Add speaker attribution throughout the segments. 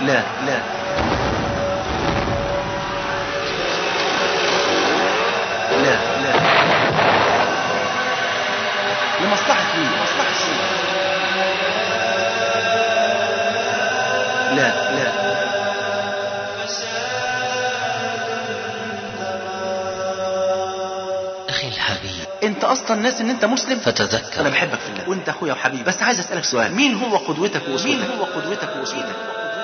Speaker 1: لا لا لا لا لمصلحة مين؟ لمصلحة مين؟ لا لا
Speaker 2: أخي الحبيب
Speaker 1: انت اصلا ناس ان انت مسلم انا
Speaker 2: فتذكر
Speaker 1: بحبك في الله وانت اخويا وحبيبي بس عايز اسالك سؤال مين هو قدوتك واسوتك مين هو قدوتك واسوتك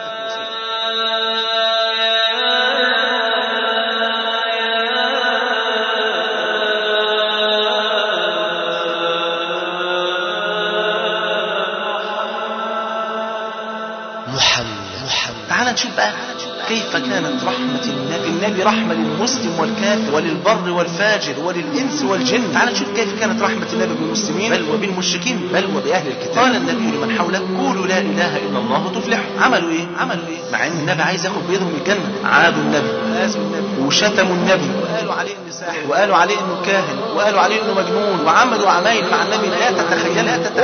Speaker 2: محمد محمد
Speaker 1: تعال نشوف بقى كيف كانت رحمة النبي النبي رحمة للمسلم والكافر وللبر والفاجر وللإنس والجن تعال نشوف كيف كانت رحمة النبي بالمسلمين بل وبالمشركين بل وبأهل الكتاب قال النبي لمن حوله قولوا لا إله إلا الله تفلحوا عملوا إيه؟ عملوا إيه؟ مع إن النبي عايز ياخد بيدهم الجنة عادوا النبي وآذوا النبي وشتموا النبي وقالوا عليه إنه ساحر وقالوا عليه إنه كاهن وقالوا عليه إنه مجنون وعملوا عمايل مع النبي لا تتخيل لا تتخيل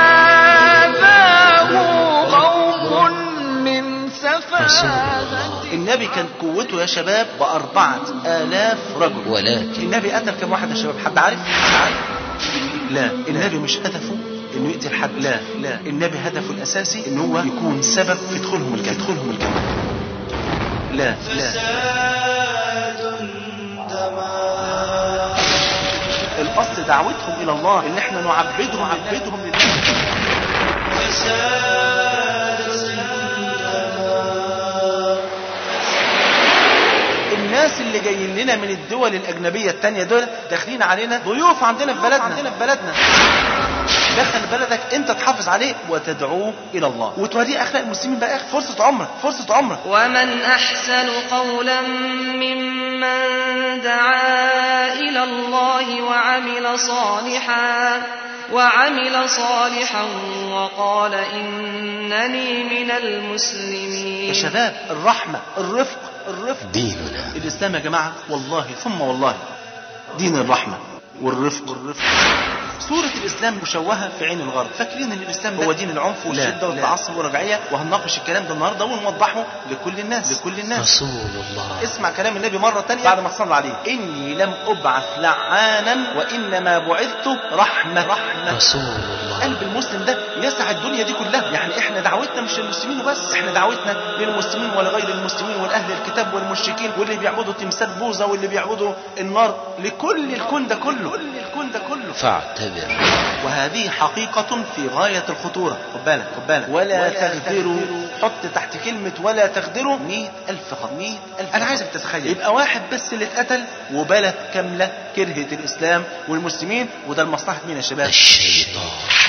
Speaker 3: وآباه خوف من سفاهة
Speaker 1: النبي كان قوته يا شباب بأربعة آلاف رجل
Speaker 2: ولكن
Speaker 1: النبي قتل كم واحد يا شباب حد عارف؟ مش عارف لا النبي مش هدفه انه يقتل حد لا لا النبي هدفه الاساسي ان هو يكون سبب في دخولهم الجنه يدخلهم الجنه لا لا الاصل دعوتهم الى الله ان احنا نعبدهم نعبدهم لله الناس اللي جايين لنا من الدول الاجنبيه التانية دول داخلين علينا ضيوف عندنا في بلدنا عندنا في بلدنا دخل بلدك انت تحافظ عليه وتدعوه الى الله وتوريه اخلاق المسلمين بقى فرصه عمرك فرصه عمرك
Speaker 4: ومن أحسن قولا ممن دعا إلى الله وعمل صالحا وعمل صالحا وقال إنني من
Speaker 1: يا
Speaker 4: المسلمين
Speaker 1: شباب الرحمه الرفق الرفق
Speaker 2: ديننا
Speaker 1: الاسلام يا جماعه والله ثم والله دين الرحمه والرفق والرفق صورة الإسلام مشوهة في عين الغرب، فاكرين إن الإسلام هو دين العنف والشدة والتعصب والرجعية، وهنناقش الكلام ده النهارده ونوضحه لكل الناس، لكل الناس.
Speaker 2: رسول الله
Speaker 1: اسمع كلام النبي مرة تانية بعد ما صلى عليه إني لم أبعث لعانا وإنما بعثت رحمة رحمة
Speaker 2: رسول الله
Speaker 1: قلب المسلم ده يسع الدنيا دي كلها يعني احنا دعوتنا مش للمسلمين وبس احنا دعوتنا للمسلمين ولغير المسلمين والاهل الكتاب والمشركين واللي بيعبدوا تمثال بوذا واللي بيعبدوا النار لكل الكون ده كله كل الكون ده كله
Speaker 2: فاعتبر
Speaker 1: وهذه حقيقة في غاية الخطورة خد بالك خد بالك ولا, تغدروا حط تحت كلمة ولا تغدروا مئة ألف خط مئة ألف أنا عايزك تتخيل يبقى واحد بس اللي اتقتل وبلد كاملة كرهت الإسلام والمسلمين وده لمصلحة مين يا شباب؟
Speaker 2: الشيطان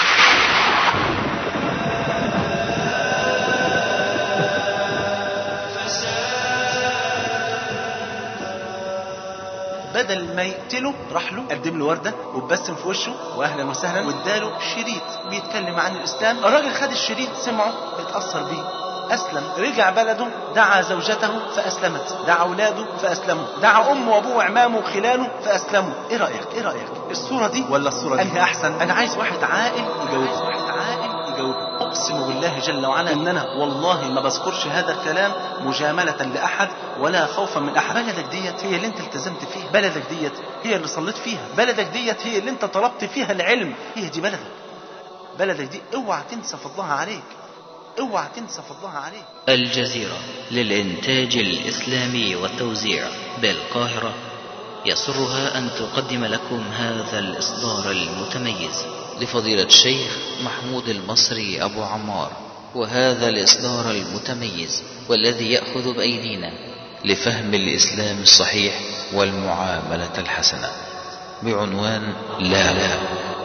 Speaker 1: بدل ما يقتله راح له قدم له ورده وبسم في وشه واهلا وسهلا واداله شريط بيتكلم عن الاسلام الراجل خد الشريط سمعه اتاثر بيه اسلم رجع بلده دعا زوجته فاسلمت دعا اولاده فاسلموا دعا امه وابوه وعمامه وخلاله فاسلموا ايه رايك ايه رايك الصوره دي ولا الصوره دي انهي احسن انا عايز واحد عاقل يجاوبني واحد عاقل يجاوبني اقسم بالله جل وعلا ان انا والله ما بذكرش هذا الكلام مجامله لاحد ولا خوفا من احد بلدك ديت هي اللي انت التزمت فيها بلدك ديت هي اللي صليت فيها بلدك ديت هي اللي انت طلبت فيها العلم هي دي بلدك بلدك دي اوعى تنسى فضلها عليك اوعى تنسى فضلها عليك
Speaker 5: الجزيرة للإنتاج الإسلامي والتوزيع بالقاهرة يسرها أن تقدم لكم هذا الإصدار المتميز
Speaker 2: لفضيلة الشيخ محمود المصري أبو عمار وهذا الإصدار المتميز والذي يأخذ بأيدينا لفهم الإسلام الصحيح والمعاملة الحسنة بعنوان لا لا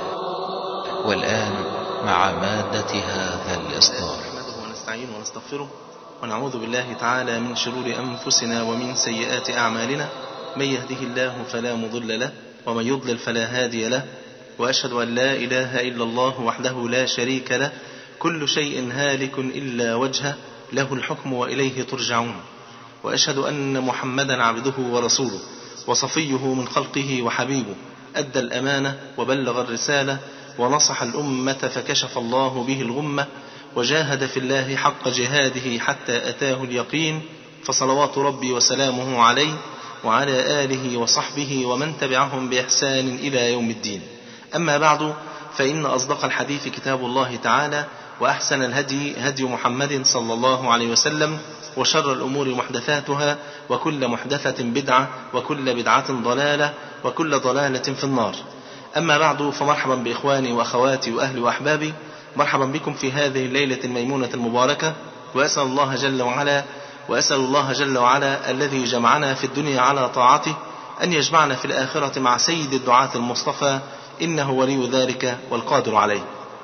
Speaker 2: والآن مع مادة هذا الإصدار
Speaker 1: نحمده ونستعينه ونستغفره ونعوذ بالله تعالى من شرور أنفسنا ومن سيئات أعمالنا من يهده الله فلا مضل له ومن يضلل فلا هادي له وأشهد أن لا إله إلا الله وحده لا شريك له كل شيء هالك إلا وجهه له الحكم وإليه ترجعون وأشهد أن محمدا عبده ورسوله وصفيه من خلقه وحبيبه أدى الأمانة وبلغ الرسالة ونصح الأمة فكشف الله به الغمة وجاهد في الله حق جهاده حتى أتاه اليقين فصلوات ربي وسلامه عليه وعلى آله وصحبه ومن تبعهم بإحسان إلى يوم الدين أما بعد فإن أصدق الحديث كتاب الله تعالى وأحسن الهدي هدي محمد صلى الله عليه وسلم وشر الأمور محدثاتها وكل محدثة بدعة وكل بدعة ضلالة وكل ضلالة في النار أما بعد فمرحبا بإخواني وأخواتي وأهلي وأحبابي مرحبا بكم في هذه الليلة الميمونة المباركة وأسأل الله جل وعلا وأسأل الله جل وعلا الذي جمعنا في الدنيا على طاعته أن يجمعنا في الآخرة مع سيد الدعاة المصطفى إنه ولي ذلك والقادر عليه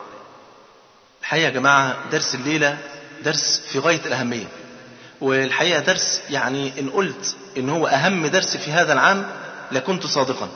Speaker 1: الحقيقة يا جماعة درس الليلة درس في غاية الأهمية والحقيقة درس يعني إن قلت إن هو أهم درس في هذا العام لكنت صادقا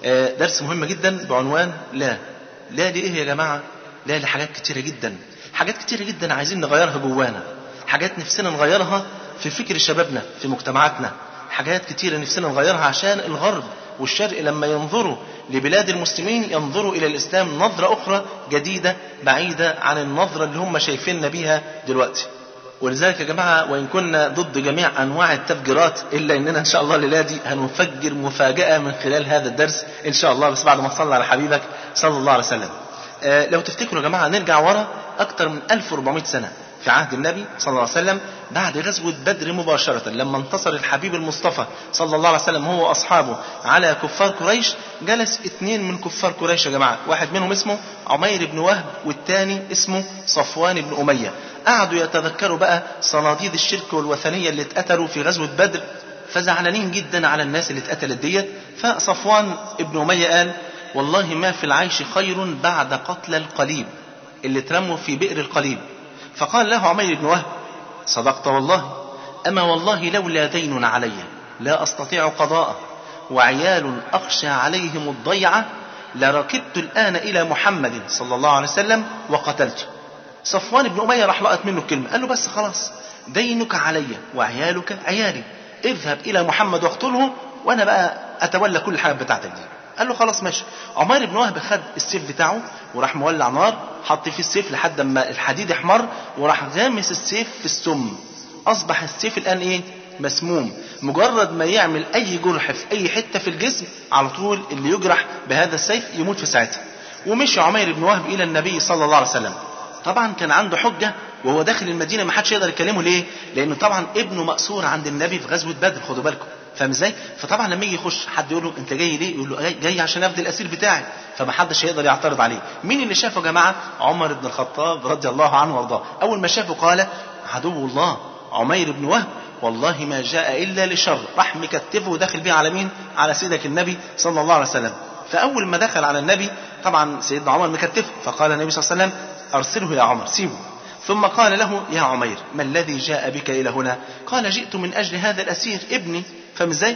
Speaker 1: درس مهم جدا بعنوان لا لا لإيه يا جماعة لا لحاجات كتيرة جدا حاجات كتيرة جدا عايزين نغيرها جوانا حاجات نفسنا نغيرها في فكر شبابنا في مجتمعاتنا حاجات كتيرة نفسنا نغيرها عشان الغرب والشرق لما ينظروا لبلاد المسلمين ينظروا إلى الإسلام نظرة أخرى جديدة بعيدة عن النظرة اللي هم شايفيننا بيها دلوقتي ولذلك يا جماعة وإن كنا ضد جميع أنواع التفجيرات إلا إننا إن شاء الله الليلة دي هنفجر مفاجأة من خلال هذا الدرس إن شاء الله بس بعد ما تصلي على حبيبك صلى الله عليه وسلم آه لو تفتكروا يا جماعة نرجع ورا أكتر من 1400 سنة في عهد النبي صلى الله عليه وسلم بعد غزوة بدر مباشرة لما انتصر الحبيب المصطفى صلى الله عليه وسلم هو وأصحابه على كفار قريش جلس اثنين من كفار قريش يا جماعة واحد منهم اسمه عمير بن وهب والتاني اسمه صفوان بن أمية قعدوا يتذكروا بقى صناديد الشرك والوثنية اللي اتقتلوا في غزوة بدر فزعلانين جدا على الناس اللي اتقتلت ديت فصفوان ابن أمية قال والله ما في العيش خير بعد قتل القليب اللي اترموا في بئر القليب فقال له عمير بن وهب صدقت والله أما والله لولا دين علي لا أستطيع قضاءه وعيال أخشى عليهم الضيعة لركبت الآن إلى محمد صلى الله عليه وسلم وقتلته صفوان بن أمية راح لقط منه الكلمة قال له بس خلاص دينك علي وعيالك عيالي اذهب إلى محمد واقتله وأنا بقى أتولى كل الحاجات بتاعتك دي قال له خلاص ماشي عمير بن وهب خد السيف بتاعه وراح مولع نار حط فيه السيف لحد ما الحديد احمر وراح غامس السيف في السم اصبح السيف الان ايه مسموم مجرد ما يعمل اي جرح في اي حته في الجسم على طول اللي يجرح بهذا السيف يموت في ساعتها ومشي عمير بن وهب الى النبي صلى الله عليه وسلم طبعا كان عنده حجه وهو داخل المدينه ما حدش يقدر يكلمه ليه لانه طبعا ابنه مأسور عند النبي في غزوه بدر خدوا بالكم فاهم ازاي؟ فطبعا لما يجي يخش حد يقول له انت جاي ليه؟ يقول له جاي عشان افدي الاسير بتاعي فما حدش هيقدر يعترض عليه. مين اللي شافه يا جماعه؟ عمر بن الخطاب رضي الله عنه وارضاه. اول ما شافه قال عدو الله عمير بن وهب والله ما جاء الا لشر راح مكتفه وداخل بيه على مين؟ على سيدك النبي صلى الله عليه وسلم. فاول ما دخل على النبي طبعا سيدنا عمر مكتفه فقال النبي صلى الله عليه وسلم ارسله يا عمر سيبه ثم قال له يا عمير ما الذي جاء بك إلى هنا قال جئت من أجل هذا الأسير ابني فاهم ازاي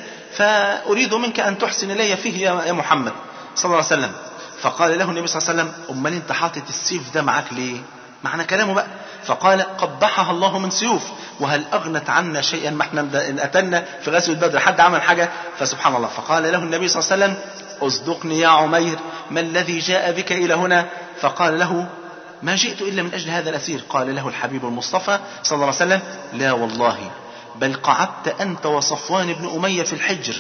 Speaker 1: فأريد منك أن تحسن إلي فيه يا محمد صلى الله عليه وسلم فقال له النبي صلى الله عليه وسلم أمال أنت حاطط السيف ده معاك ليه معنى كلامه بقى فقال قبحها الله من سيوف وهل أغنت عنا شيئا ما احنا قتلنا في غزوة بدر حد عمل حاجة فسبحان الله فقال له النبي صلى الله عليه وسلم اصدقني يا عمير ما الذي جاء بك إلى هنا فقال له ما جئت إلا من أجل هذا الأسير قال له الحبيب المصطفى صلى الله عليه وسلم لا والله بل قعدت أنت وصفوان بن أمية في الحجر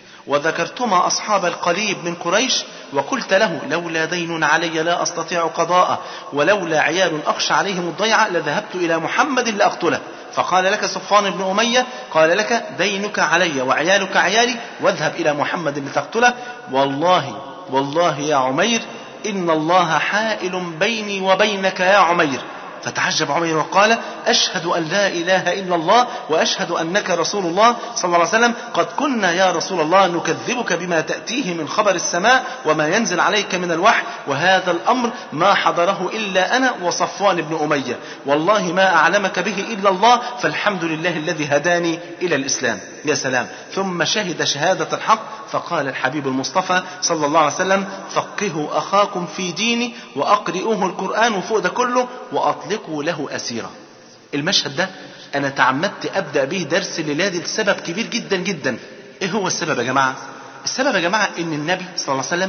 Speaker 1: وذكرتما أصحاب القليب من قريش وقلت له لولا دين علي لا أستطيع قضاءه ولولا عيال أخشى عليهم الضيعة لذهبت إلى محمد لأقتله فقال لك صفوان بن أمية قال لك دينك علي وعيالك عيالي واذهب إلى محمد لتقتله والله والله يا عمير إن الله حائل بيني وبينك يا عمير فتعجب عمير وقال أشهد أن لا إله إلا الله وأشهد أنك رسول الله صلى الله عليه وسلم قد كنا يا رسول الله نكذبك بما تأتيه من خبر السماء وما ينزل عليك من الوحي وهذا الأمر ما حضره إلا أنا وصفوان بن أمية والله ما أعلمك به إلا الله فالحمد لله الذي هداني إلى الإسلام يا سلام ثم شهد شهادة الحق فقال الحبيب المصطفى صلى الله عليه وسلم فقهوا أخاكم في ديني وأقرئوه القرآن وفوق ده كله وأطلقوا له أسيرا المشهد ده أنا تعمدت أبدأ به درس الليلة دي لسبب كبير جدا جدا إيه هو السبب يا جماعة السبب يا جماعة إن النبي صلى الله عليه وسلم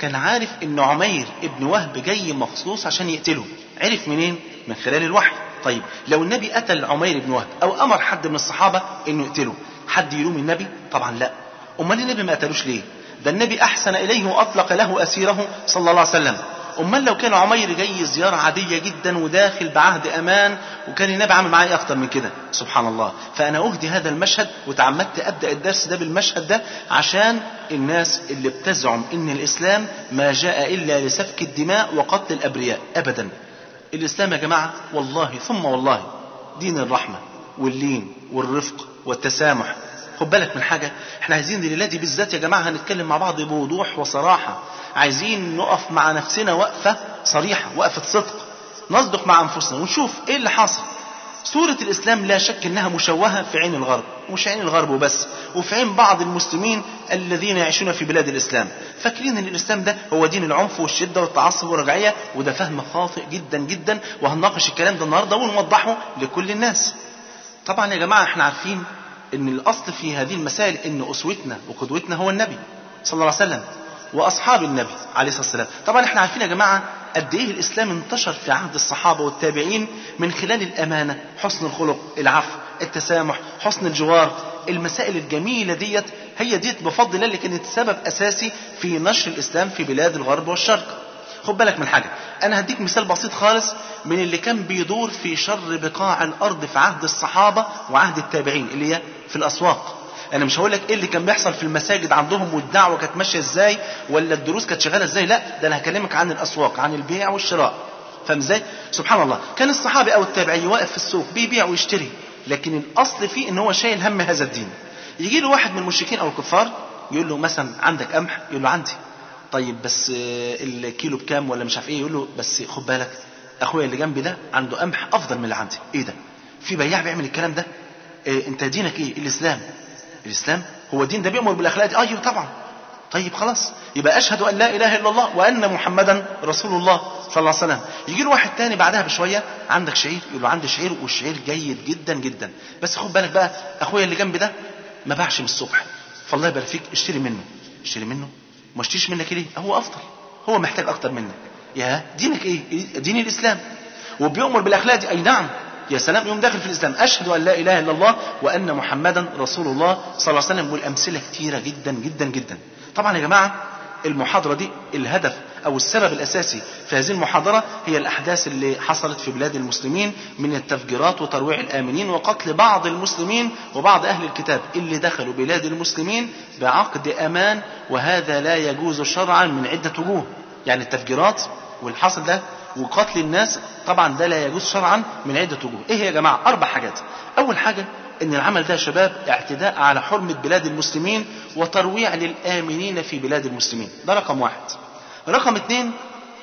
Speaker 1: كان عارف ان عمير ابن وهب جاي مخصوص عشان يقتله عرف منين من خلال الوحي طيب لو النبي قتل عمير بن وهب او امر حد من الصحابه انه يقتله حد يلوم النبي طبعا لا امال النبي ما قتلوش ليه ده النبي احسن اليه واطلق له اسيره صلى الله عليه وسلم امال لو كان عمير جاي زياره عاديه جدا وداخل بعهد امان وكان النبي عامل معايا اكتر من كده سبحان الله فانا اهدي هذا المشهد وتعمدت ابدا الدرس ده بالمشهد ده عشان الناس اللي بتزعم ان الاسلام ما جاء الا لسفك الدماء وقتل الابرياء ابدا الاسلام يا جماعه والله ثم والله دين الرحمه واللين والرفق والتسامح خد بالك من حاجه احنا عايزين الليله دي بالذات يا جماعه هنتكلم مع بعض بوضوح وصراحه عايزين نقف مع نفسنا وقفه صريحه وقفه صدق نصدق مع انفسنا ونشوف ايه اللي حاصل سورة الإسلام لا شك أنها مشوهة في عين الغرب مش عين الغرب وبس وفي عين بعض المسلمين الذين يعيشون في بلاد الإسلام فاكرين أن الإسلام ده هو دين العنف والشدة والتعصب والرجعية وده فهم خاطئ جدا جدا وهنناقش الكلام ده النهاردة ونوضحه لكل الناس طبعا يا جماعة احنا عارفين أن الأصل في هذه المسائل أن أسوتنا وقدوتنا هو النبي صلى الله عليه وسلم واصحاب النبي عليه الصلاه والسلام طبعا احنا عارفين يا جماعه قد ايه الاسلام انتشر في عهد الصحابه والتابعين من خلال الامانه حسن الخلق العفو التسامح حسن الجوار المسائل الجميله ديت هي ديت بفضل الله اللي كانت سبب اساسي في نشر الاسلام في بلاد الغرب والشرق خد بالك من حاجه انا هديك مثال بسيط خالص من اللي كان بيدور في شر بقاع الارض في عهد الصحابه وعهد التابعين اللي هي في الاسواق انا مش هقول لك ايه اللي كان بيحصل في المساجد عندهم والدعوه كانت ماشيه ازاي ولا الدروس كانت شغاله ازاي لا ده انا هكلمك عن الاسواق عن البيع والشراء فاهم ازاي سبحان الله كان الصحابي او التابعي واقف في السوق بيبيع ويشتري لكن الاصل فيه ان هو شايل هم هذا الدين يجي له واحد من المشركين او الكفار يقول له مثلا عندك قمح يقول له عندي طيب بس الكيلو بكام ولا مش عارف ايه يقول له بس خد بالك اخويا اللي جنبي ده عنده قمح افضل من اللي عندي ايه ده في بياع بيعمل الكلام ده إيه انت دينك ايه الاسلام الاسلام هو الدين ده بيامر بالاخلاق دي ايوه طبعا طيب خلاص يبقى اشهد ان لا اله الا الله وان محمدا رسول الله صلى الله عليه وسلم يجي له واحد تاني بعدها بشويه عندك شعير يقول له عندي شعير والشعير جيد جدا جدا بس خد بالك بقى اخويا اللي جنبي ده ما باعش من الصبح فالله يبارك فيك اشتري منه اشتري منه ما اشتريش منك ليه هو افضل هو محتاج اكتر منك يا دينك ايه دين الاسلام وبيؤمر بالاخلاق دي اي نعم يا سلام يوم داخل في الاسلام اشهد ان لا اله الا الله وان محمدا رسول الله صلى الله عليه وسلم والامثله كثيره جدا جدا جدا طبعا يا جماعه المحاضره دي الهدف او السبب الاساسي في هذه المحاضره هي الاحداث اللي حصلت في بلاد المسلمين من التفجيرات وترويع الامنين وقتل بعض المسلمين وبعض اهل الكتاب اللي دخلوا بلاد المسلمين بعقد امان وهذا لا يجوز شرعا من عده وجوه يعني التفجيرات والحصل ده وقتل الناس طبعا ده لا يجوز شرعا من عده وجوه ايه هي يا جماعه اربع حاجات اول حاجه ان العمل ده يا شباب اعتداء على حرمه بلاد المسلمين وترويع للامنين في بلاد المسلمين ده رقم واحد رقم اثنين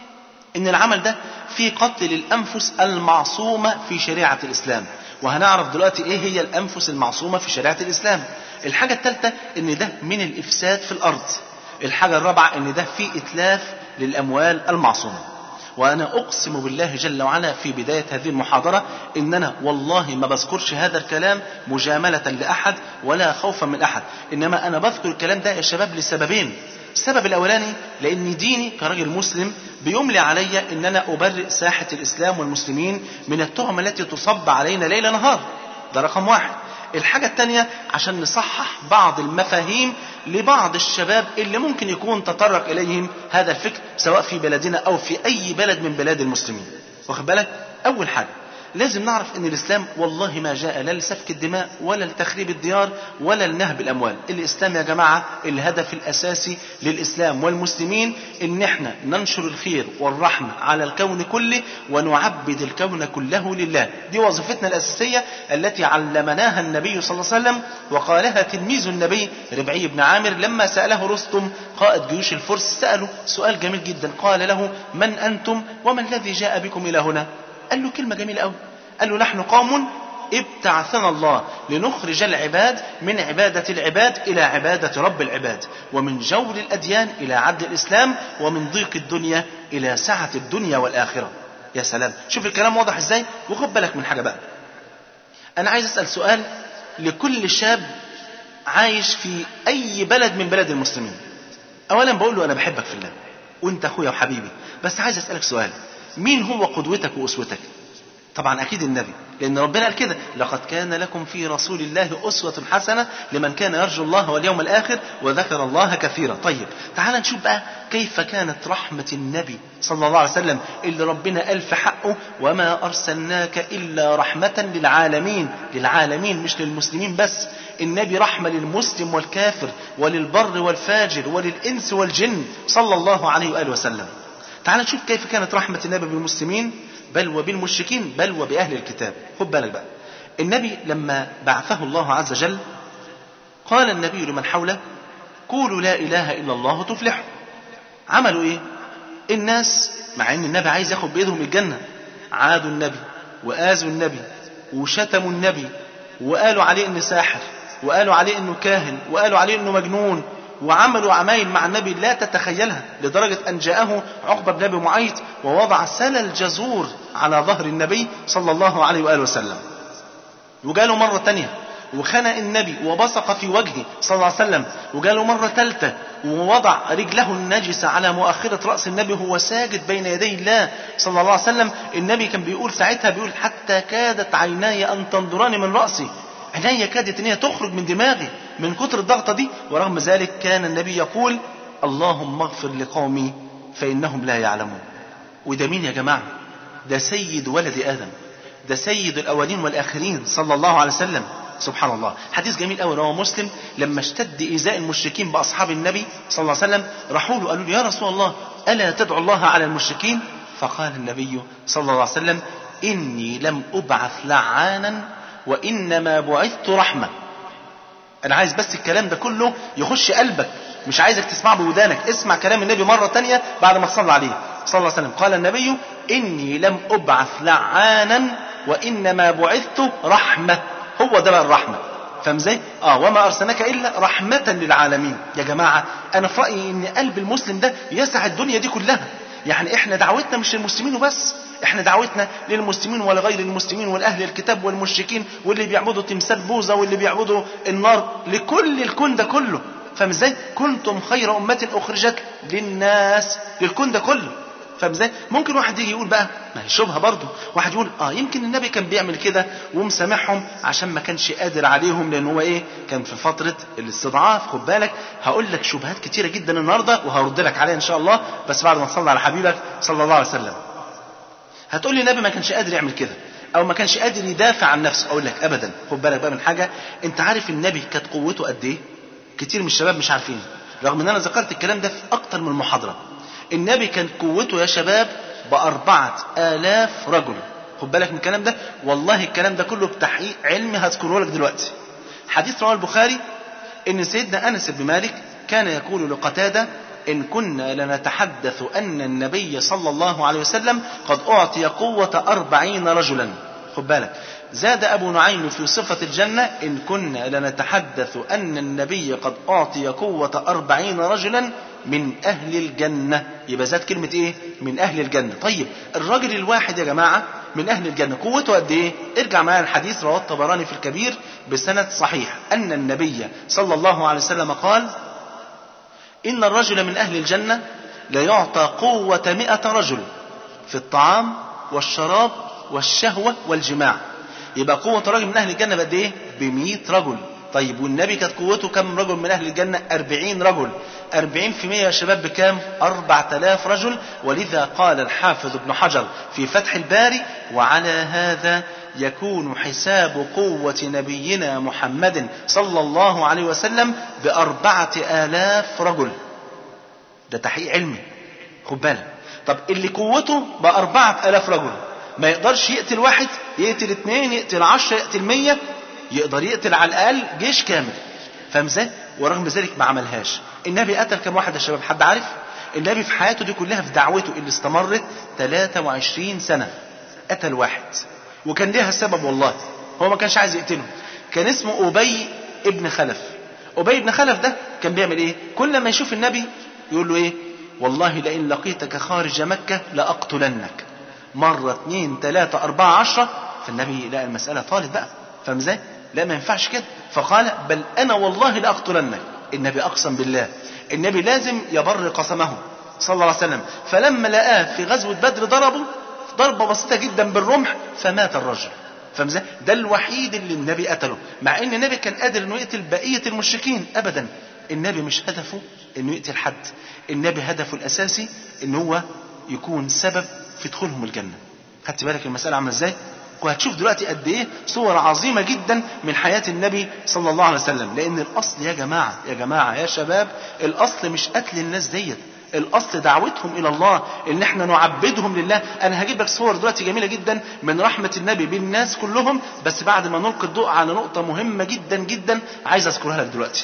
Speaker 1: ان العمل ده فيه قتل للانفس المعصومه في شريعه الاسلام وهنعرف دلوقتي ايه هي الانفس المعصومه في شريعه الاسلام الحاجه الثالثه ان ده من الافساد في الارض الحاجه الرابعه ان ده فيه اتلاف للاموال المعصومه وأنا أقسم بالله جل وعلا في بداية هذه المحاضرة إن أنا والله ما بذكرش هذا الكلام مجاملة لأحد ولا خوفا من أحد إنما أنا بذكر الكلام ده يا شباب لسببين السبب الأولاني لأن ديني كراجل مسلم بيملي علي إن أنا أبرئ ساحة الإسلام والمسلمين من التهم التي تصب علينا ليل نهار ده رقم واحد الحاجة الثانية عشان نصحح بعض المفاهيم لبعض الشباب اللي ممكن يكون تطرق إليهم هذا الفكر سواء في بلدنا أو في أي بلد من بلاد المسلمين واخد بالك أول حاجة لازم نعرف ان الاسلام والله ما جاء لا لسفك الدماء ولا لتخريب الديار ولا لنهب الاموال الاسلام يا جماعه الهدف الاساسي للاسلام والمسلمين ان احنا ننشر الخير والرحمه على الكون كله ونعبد الكون كله لله دي وظيفتنا الاساسيه التي علمناها النبي صلى الله عليه وسلم وقالها تلميذ النبي ربعي بن عامر لما ساله رستم قائد جيوش الفرس ساله سؤال جميل جدا قال له من انتم وما الذي جاء بكم الى هنا قال له كلمة جميلة قوي قال له نحن قوم ابتعثنا الله لنخرج العباد من عبادة العباد إلى عبادة رب العباد ومن جور الأديان إلى عدل الإسلام ومن ضيق الدنيا إلى سعة الدنيا والآخرة يا سلام شوف الكلام واضح ازاي وخد بالك من حاجة بقى أنا عايز أسأل سؤال لكل شاب عايش في أي بلد من بلاد المسلمين أولا بقول له أنا بحبك في الله وانت اخويا وحبيبي بس عايز اسالك سؤال مين هو قدوتك واسوتك طبعا اكيد النبي لان ربنا قال كده لقد كان لكم في رسول الله اسوه حسنه لمن كان يرجو الله واليوم الاخر وذكر الله كثيرا طيب تعال نشوف بقى كيف كانت رحمه النبي صلى الله عليه وسلم اللي ربنا قال في حقه وما ارسلناك الا رحمه للعالمين للعالمين مش للمسلمين بس النبي رحمه للمسلم والكافر وللبر والفاجر وللانس والجن صلى الله عليه واله وسلم تعال نشوف كيف كانت رحمه النبي بالمسلمين بل وبالمشركين بل وبأهل الكتاب خد بالك بقى النبي لما بعثه الله عز وجل قال النبي لمن حوله قولوا لا إله إلا الله تفلحوا عملوا إيه الناس مع أن النبي عايز ياخد بإيدهم الجنة عادوا النبي وآذوا النبي وشتموا النبي وقالوا عليه إنه ساحر وقالوا عليه إنه كاهن وقالوا عليه إنه مجنون وعملوا عمايل مع النبي لا تتخيلها لدرجة أن جاءه عقبة بن أبي معيط ووضع سلى الجزور على ظهر النبي صلى الله عليه وآله وسلم وجاله مرة تانية وخنق النبي وبصق في وجهه صلى الله عليه وسلم وجاله مرة ثالثة ووضع رجله النجسة على مؤخرة رأس النبي وهو ساجد بين يدي الله صلى الله عليه وسلم النبي كان بيقول ساعتها بيقول حتى كادت عيناي أن تنظران من رأسي عيني كادت ان هي تخرج من دماغي من كتر الضغطة دي ورغم ذلك كان النبي يقول اللهم اغفر لقومي فإنهم لا يعلمون وده مين يا جماعة ده سيد ولد آدم ده سيد الأولين والآخرين صلى الله عليه وسلم سبحان الله حديث جميل قوي رواه مسلم لما اشتد إيذاء المشركين بأصحاب النبي صلى الله عليه وسلم راحوا له قالوا له يا رسول الله ألا تدعو الله على المشركين فقال النبي صلى الله عليه وسلم إني لم أبعث لعانا وإنما بعثت رحمة أنا عايز بس الكلام ده كله يخش قلبك مش عايزك تسمعه بودانك اسمع كلام النبي مرة تانية بعد ما صلى عليه صلى الله عليه وسلم قال النبي إني لم أبعث لعانا وإنما بعثت رحمة هو ده بقى الرحمة فاهم ازاي؟ اه وما ارسلناك الا رحمة للعالمين يا جماعة انا في رأيي ان قلب المسلم ده يسع الدنيا دي كلها يعني احنا دعوتنا مش للمسلمين وبس احنا دعوتنا للمسلمين ولغير المسلمين والاهل الكتاب والمشركين واللي بيعبدوا تمثال بوذا واللي بيعبدوا النار لكل الكون ده كله فاهم ازاي كنتم خير امه اخرجت للناس للكون ده كله فاهم ازاي ممكن واحد يجي يقول بقى ما هي شبهه برضه واحد يقول اه يمكن النبي كان بيعمل كده ومسامحهم عشان ما كانش قادر عليهم لان هو ايه كان في فتره الاستضعاف خد بالك هقول لك شبهات كتيره جدا النهارده وهرد لك عليها ان شاء الله بس بعد ما تصلي على حبيبك صلى الله عليه وسلم هتقول لي النبي ما كانش قادر يعمل كده او ما كانش قادر يدافع عن نفسه اقول لك ابدا خد بالك بقى من حاجه انت عارف النبي كانت قوته قد ايه كتير من الشباب مش عارفين رغم ان انا ذكرت الكلام ده في اكتر من محاضره النبي كان قوته يا شباب بأربعة آلاف رجل خد بالك من الكلام ده والله الكلام ده كله بتحقيق علمي هذكره لك دلوقتي حديث رواه البخاري ان سيدنا انس بن مالك كان يقول لقتاده ان كنا لنتحدث ان النبي صلى الله عليه وسلم قد اعطي قوه أربعين رجلا خد بالك زاد أبو نعيم في صفة الجنة إن كنا لنتحدث أن النبي قد أعطي قوة أربعين رجلا من أهل الجنة يبقى زاد كلمة إيه من أهل الجنة طيب الرجل الواحد يا جماعة من أهل الجنة قوته قد إيه ارجع معايا الحديث رواه الطبراني في الكبير بسند صحيح أن النبي صلى الله عليه وسلم قال إن الرجل من أهل الجنة ليعطى قوة مئة رجل في الطعام والشراب والشهوة والجماع يبقى قوة رجل من أهل الجنة بقد إيه؟ ب رجل طيب والنبي كانت قوته كم رجل من أهل الجنة؟ أربعين رجل أربعين في مية يا شباب بكام؟ أربعة آلاف رجل ولذا قال الحافظ ابن حجر في فتح الباري وعلى هذا يكون حساب قوة نبينا محمد صلى الله عليه وسلم بأربعة آلاف رجل ده تحقيق علمي خد بالك طب اللي قوته بأربعة آلاف رجل ما يقدرش يقتل واحد يقتل اثنين يقتل عشرة يقتل مية يقدر يقتل على الأقل جيش كامل فاهم ازاي؟ ورغم ذلك ما عملهاش النبي قتل كم واحد يا شباب حد عارف؟ النبي في حياته دي كلها في دعوته اللي استمرت 23 سنة قتل واحد وكان ليها سبب والله هو ما كانش عايز يقتله كان اسمه أبي ابن خلف أبي ابن خلف ده كان بيعمل ايه كل ما يشوف النبي يقول له ايه والله لئن لقيتك خارج مكة لأقتلنك مرة اثنين ثلاثة أربعة عشرة فالنبي لقى المسألة طالت بقى فاهم ازاي؟ لا ما ينفعش كده فقال بل أنا والله لأقتلنك النبي أقسم بالله النبي لازم يبر قسمه صلى الله عليه وسلم فلما لقاه في غزوة بدر ضربه ضربة بسيطة جدا بالرمح فمات الرجل فاهم ازاي؟ ده الوحيد اللي النبي قتله مع ان النبي كان قادر انه يقتل بقية المشركين ابدا النبي مش هدفه انه يقتل حد النبي هدفه الاساسي ان هو يكون سبب في دخولهم الجنة خدت بالك المسألة عاملة ازاي وهتشوف دلوقتي قد ايه صور عظيمة جدا من حياة النبي صلى الله عليه وسلم لان الاصل يا جماعة يا جماعة يا شباب الاصل مش قتل الناس ديت الاصل دعوتهم الى الله ان احنا نعبدهم لله انا هجيب لك صور دلوقتي جميله جدا من رحمه النبي بالناس كلهم بس بعد ما نلقي الضوء على نقطه مهمه جدا جدا عايز اذكرها لك دلوقتي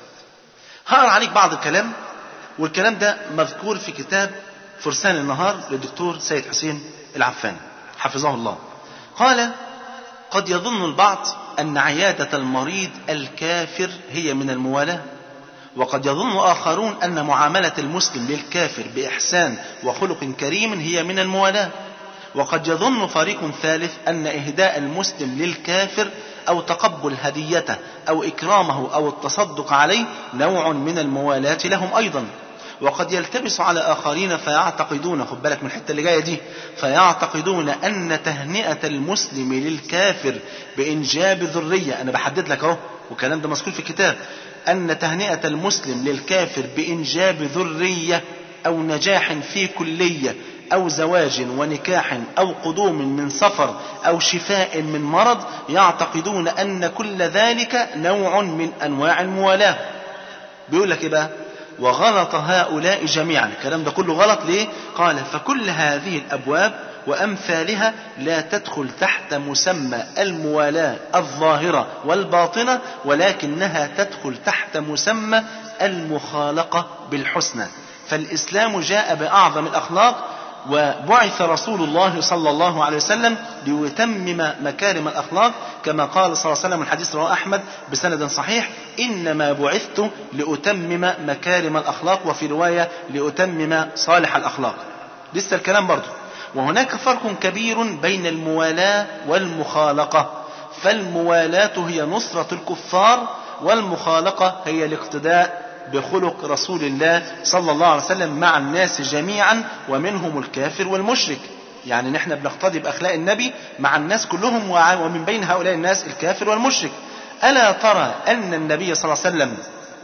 Speaker 1: هقرا عليك بعض الكلام والكلام ده مذكور في كتاب فرسان النهار للدكتور سيد حسين العفاني حفظه الله قال قد يظن البعض ان عياده المريض الكافر هي من الموالاه وقد يظن آخرون أن معاملة المسلم للكافر بإحسان وخلق كريم هي من الموالاة وقد يظن فريق ثالث أن إهداء المسلم للكافر أو تقبل هديته أو إكرامه أو التصدق عليه نوع من الموالاة لهم أيضا وقد يلتبس على آخرين فيعتقدون خد بالك من الحتة اللي جاية دي فيعتقدون أن تهنئة المسلم للكافر بإنجاب ذرية أنا بحدد لك أهو والكلام ده مذكور في الكتاب أن تهنئة المسلم للكافر بإنجاب ذرية أو نجاح في كلية أو زواج ونكاح أو قدوم من سفر أو شفاء من مرض يعتقدون أن كل ذلك نوع من أنواع الموالاة بيقول لك إيه بقى وغلط هؤلاء جميعا الكلام ده كله غلط ليه قال فكل هذه الأبواب وأمثالها لا تدخل تحت مسمى الموالاة الظاهرة والباطنة ولكنها تدخل تحت مسمى المخالقة بالحسنى فالإسلام جاء بأعظم الأخلاق وبعث رسول الله صلى الله عليه وسلم ليتمم مكارم الأخلاق كما قال صلى الله عليه وسلم الحديث رواه أحمد بسند صحيح إنما بعثت لأتمم مكارم الأخلاق وفي رواية لأتمم صالح الأخلاق لسه الكلام برضه وهناك فرق كبير بين الموالاة والمخالقة فالموالاة هي نصرة الكفار والمخالقة هي الاقتداء بخلق رسول الله صلى الله عليه وسلم مع الناس جميعا ومنهم الكافر والمشرك يعني نحن بنقتدي بأخلاق النبي مع الناس كلهم ومن بين هؤلاء الناس الكافر والمشرك ألا ترى أن النبي صلى الله عليه وسلم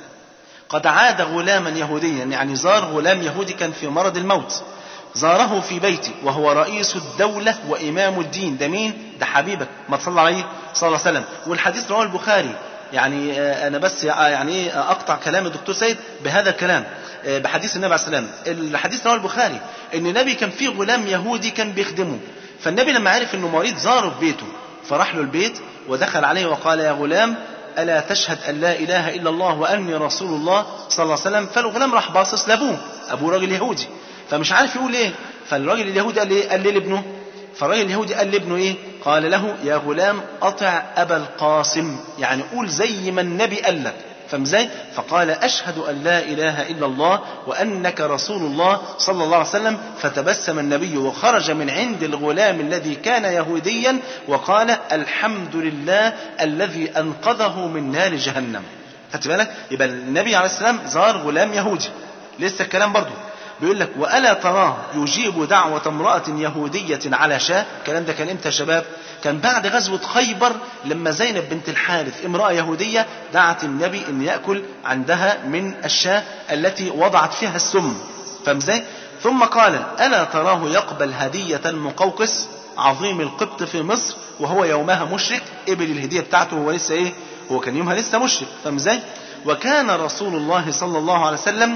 Speaker 1: قد عاد غلاما يهوديا يعني زار غلام يهودي كان في مرض الموت زاره في بيته وهو رئيس الدولة وإمام الدين ده مين؟ ده حبيبك ما تصلى عليه صلى الله عليه وسلم والحديث رواه البخاري يعني أنا بس يعني إيه أقطع كلام الدكتور سيد بهذا الكلام بحديث النبي عليه السلام الحديث رواه البخاري إن النبي كان فيه غلام يهودي كان بيخدمه فالنبي لما عرف إنه مريض زاره في بيته فراح له البيت ودخل عليه وقال يا غلام ألا تشهد أن لا إله إلا الله وأني رسول الله صلى الله عليه وسلم فالغلام راح باصص لأبوه أبوه راجل يهودي فمش عارف يقول ايه فالراجل اليهودي قال ايه قال ليه لابنه فالراجل اليهودي قال لابنه ايه قال له يا غلام اطع ابا القاسم يعني قول زي ما النبي قال لك فاهم ازاي فقال اشهد ان لا اله الا الله وانك رسول الله صلى الله عليه وسلم فتبسم النبي وخرج من عند الغلام الذي كان يهوديا وقال الحمد لله الذي انقذه من نار جهنم خدت بالك يبقى النبي عليه السلام زار غلام يهودي لسه الكلام برضه بيقول لك وألا تراه يجيب دعوة امرأة يهودية على شاة الكلام ده كان امتى يا شباب كان بعد غزوة خيبر لما زينب بنت الحارث امرأة يهودية دعت النبي ان يأكل عندها من الشاة التي وضعت فيها السم فاهم ازاي ثم قال ألا تراه يقبل هدية المقوقس عظيم القبط في مصر وهو يومها مشرك قبل الهدية بتاعته وهو لسه ايه هو كان يومها لسه مشرك فاهم ازاي وكان رسول الله صلى الله عليه وسلم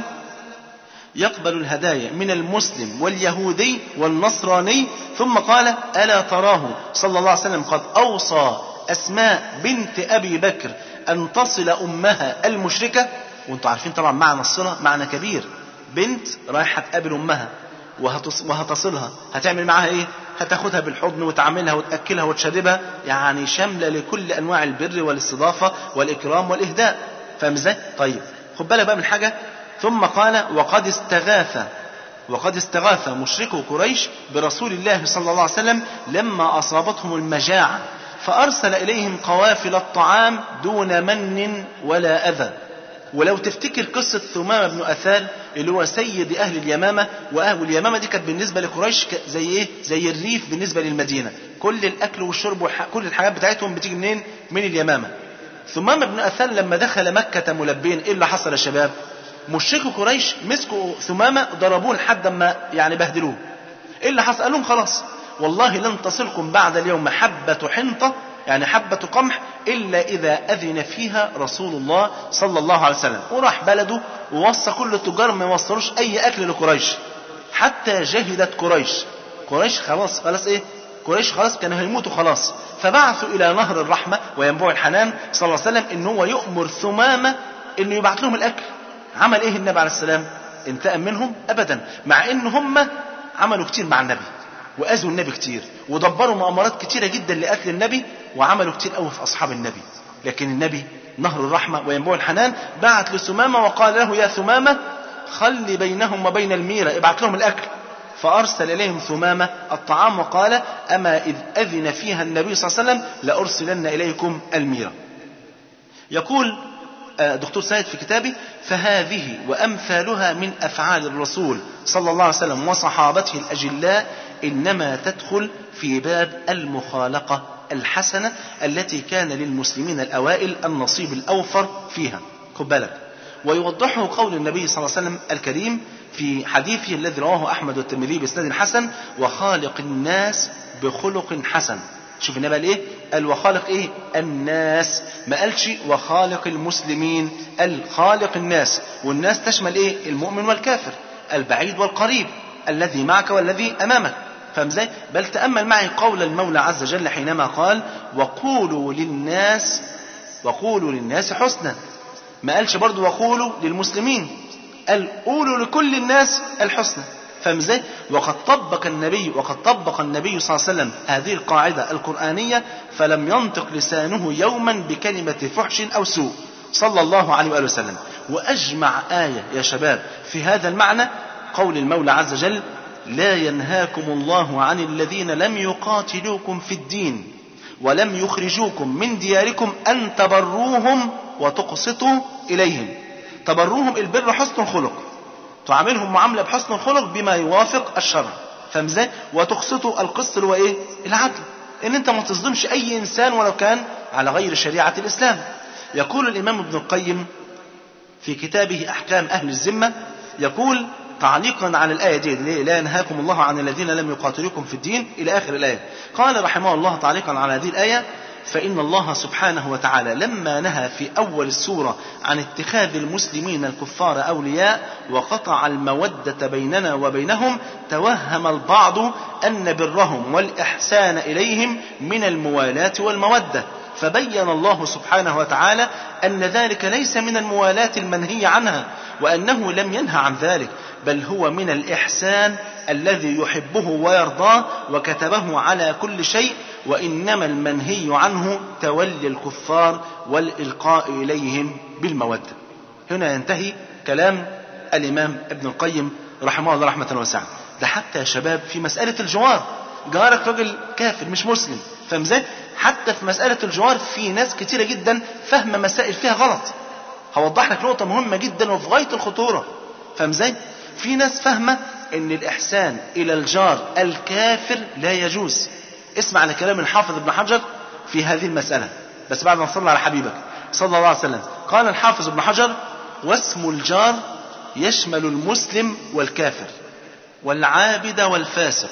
Speaker 1: يقبل الهدايا من المسلم واليهودي والنصراني ثم قال ألا تراه صلى الله عليه وسلم قد أوصى أسماء بنت أبي بكر أن تصل أمها المشركة وانتم عارفين طبعا معنى الصلة معنى كبير بنت رايحة تقابل أمها وهتصلها هتعمل معاها ايه هتاخدها بالحضن وتعاملها وتأكلها وتشربها يعني شاملة لكل أنواع البر والاستضافة والإكرام والإهداء فاهم ازاي طيب خد بالك بقى من حاجة ثم قال وقد استغاث وقد استغاث مشركو قريش برسول الله صلى الله عليه وسلم لما أصابتهم المجاعة فأرسل إليهم قوافل الطعام دون من ولا أذى ولو تفتكر قصة ثمامة بن أثال اللي هو سيد أهل اليمامة وأهل اليمامة دي كانت بالنسبة لقريش ك- زي إيه؟ زي الريف بالنسبة للمدينة كل الأكل والشرب وكل الحاجات بتاعتهم بتيجي منين؟ من اليمامة ثمامة بن أثال لما دخل مكة ملبين إيه اللي حصل يا شباب؟ مشركوا قريش مسكوا ثمامة ضربوه لحد ما يعني بهدلوه ايه اللي حصل؟ قال لهم خلاص والله لن تصلكم بعد اليوم حبة حنطة يعني حبة قمح إلا إذا أذن فيها رسول الله صلى الله عليه وسلم وراح بلده ووصى كل التجار ما يوصلوش أي أكل لقريش حتى جهدت قريش قريش خلاص خلاص إيه قريش خلاص كانوا هيموتوا خلاص فبعثوا إلى نهر الرحمة وينبوع الحنان صلى الله عليه وسلم إن هو يؤمر ثمامة إنه يبعت لهم الأكل عمل إيه النبي عليه السلام انتقم منهم أبدا مع إن هم عملوا كتير مع النبي واذوا النبي كتير ودبروا مؤامرات كتيره جدا لقتل النبي وعملوا كتير قوي في اصحاب النبي لكن النبي نهر الرحمه وينبوع الحنان بعت لثمامه وقال له يا ثمامه خلي بينهم وبين الميره ابعت لهم الاكل فارسل اليهم ثمامه الطعام وقال اما اذ اذن فيها النبي صلى الله عليه وسلم لارسلن اليكم الميره يقول آه، دكتور سيد في كتابه فهذه وأمثالها من أفعال الرسول صلى الله عليه وسلم وصحابته الأجلاء إنما تدخل في باب المخالقة الحسنة التي كان للمسلمين الأوائل النصيب الأوفر فيها خد بالك ويوضحه قول النبي صلى الله عليه وسلم الكريم في حديثه الذي رواه أحمد والترمذي بإسناد حسن وخالق الناس بخلق حسن شوف النبي قال ايه قال وخالق ايه الناس ما قالش وخالق المسلمين قال خالق الناس والناس تشمل ايه المؤمن والكافر البعيد والقريب الذي معك والذي امامك فاهم ازاي بل تامل معي قول المولى عز وجل حينما قال وقولوا للناس وقولوا للناس حسنا ما قالش برضو وقولوا للمسلمين قال قولوا لكل الناس الحسنى فاهم ازاي؟ وقد طبق النبي وقد طبق النبي صلى الله عليه وسلم هذه القاعدة القرآنية فلم ينطق لسانه يوما بكلمة فحش أو سوء صلى الله عليه وآله وسلم وأجمع آية يا شباب في هذا المعنى قول المولى عز وجل لا ينهاكم الله عن الذين لم يقاتلوكم في الدين ولم يخرجوكم من دياركم أن تبروهم وتقسطوا إليهم تبروهم البر حسن الخلق تعاملهم معاملة بحسن الخلق بما يوافق الشرع فاهم ازاي؟ وتقسطوا القسط اللي هو ايه؟ العدل ان انت ما تظلمش اي انسان ولو كان على غير شريعة الاسلام يقول الامام ابن القيم في كتابه احكام اهل الذمة يقول تعليقا على الآية دي ليه؟ لا ينهاكم الله عن الذين لم يقاتلوكم في الدين إلى آخر الآية قال رحمه الله تعليقا على هذه الآية فإن الله سبحانه وتعالى لما نهى في أول السورة عن اتخاذ المسلمين الكفار أولياء وقطع المودة بيننا وبينهم توهم البعض أن برهم والإحسان إليهم من الموالاة والمودة فبين الله سبحانه وتعالى أن ذلك ليس من الموالاة المنهي عنها وأنه لم ينهى عن ذلك بل هو من الإحسان الذي يحبه ويرضاه وكتبه على كل شيء وإنما المنهي عنه تولي الكفار والإلقاء إليهم بالمودة هنا ينتهي كلام الإمام ابن القيم رحمه الله رحمة واسعة ده حتى يا شباب في مسألة الجوار جارك راجل كافر مش مسلم فاهم ازاي؟ حتى في مسألة الجوار في ناس كتيرة جدا فاهمة مسائل فيها غلط هوضح لك نقطة مهمة جدا وفي غاية الخطورة فاهم ازاي؟ في ناس فاهمة ان الإحسان إلى الجار الكافر لا يجوز اسمع على كلام الحافظ ابن حجر في هذه المسألة بس بعد ما صلى على حبيبك صلى الله عليه وسلم قال الحافظ ابن حجر واسم الجار يشمل المسلم والكافر والعابد والفاسق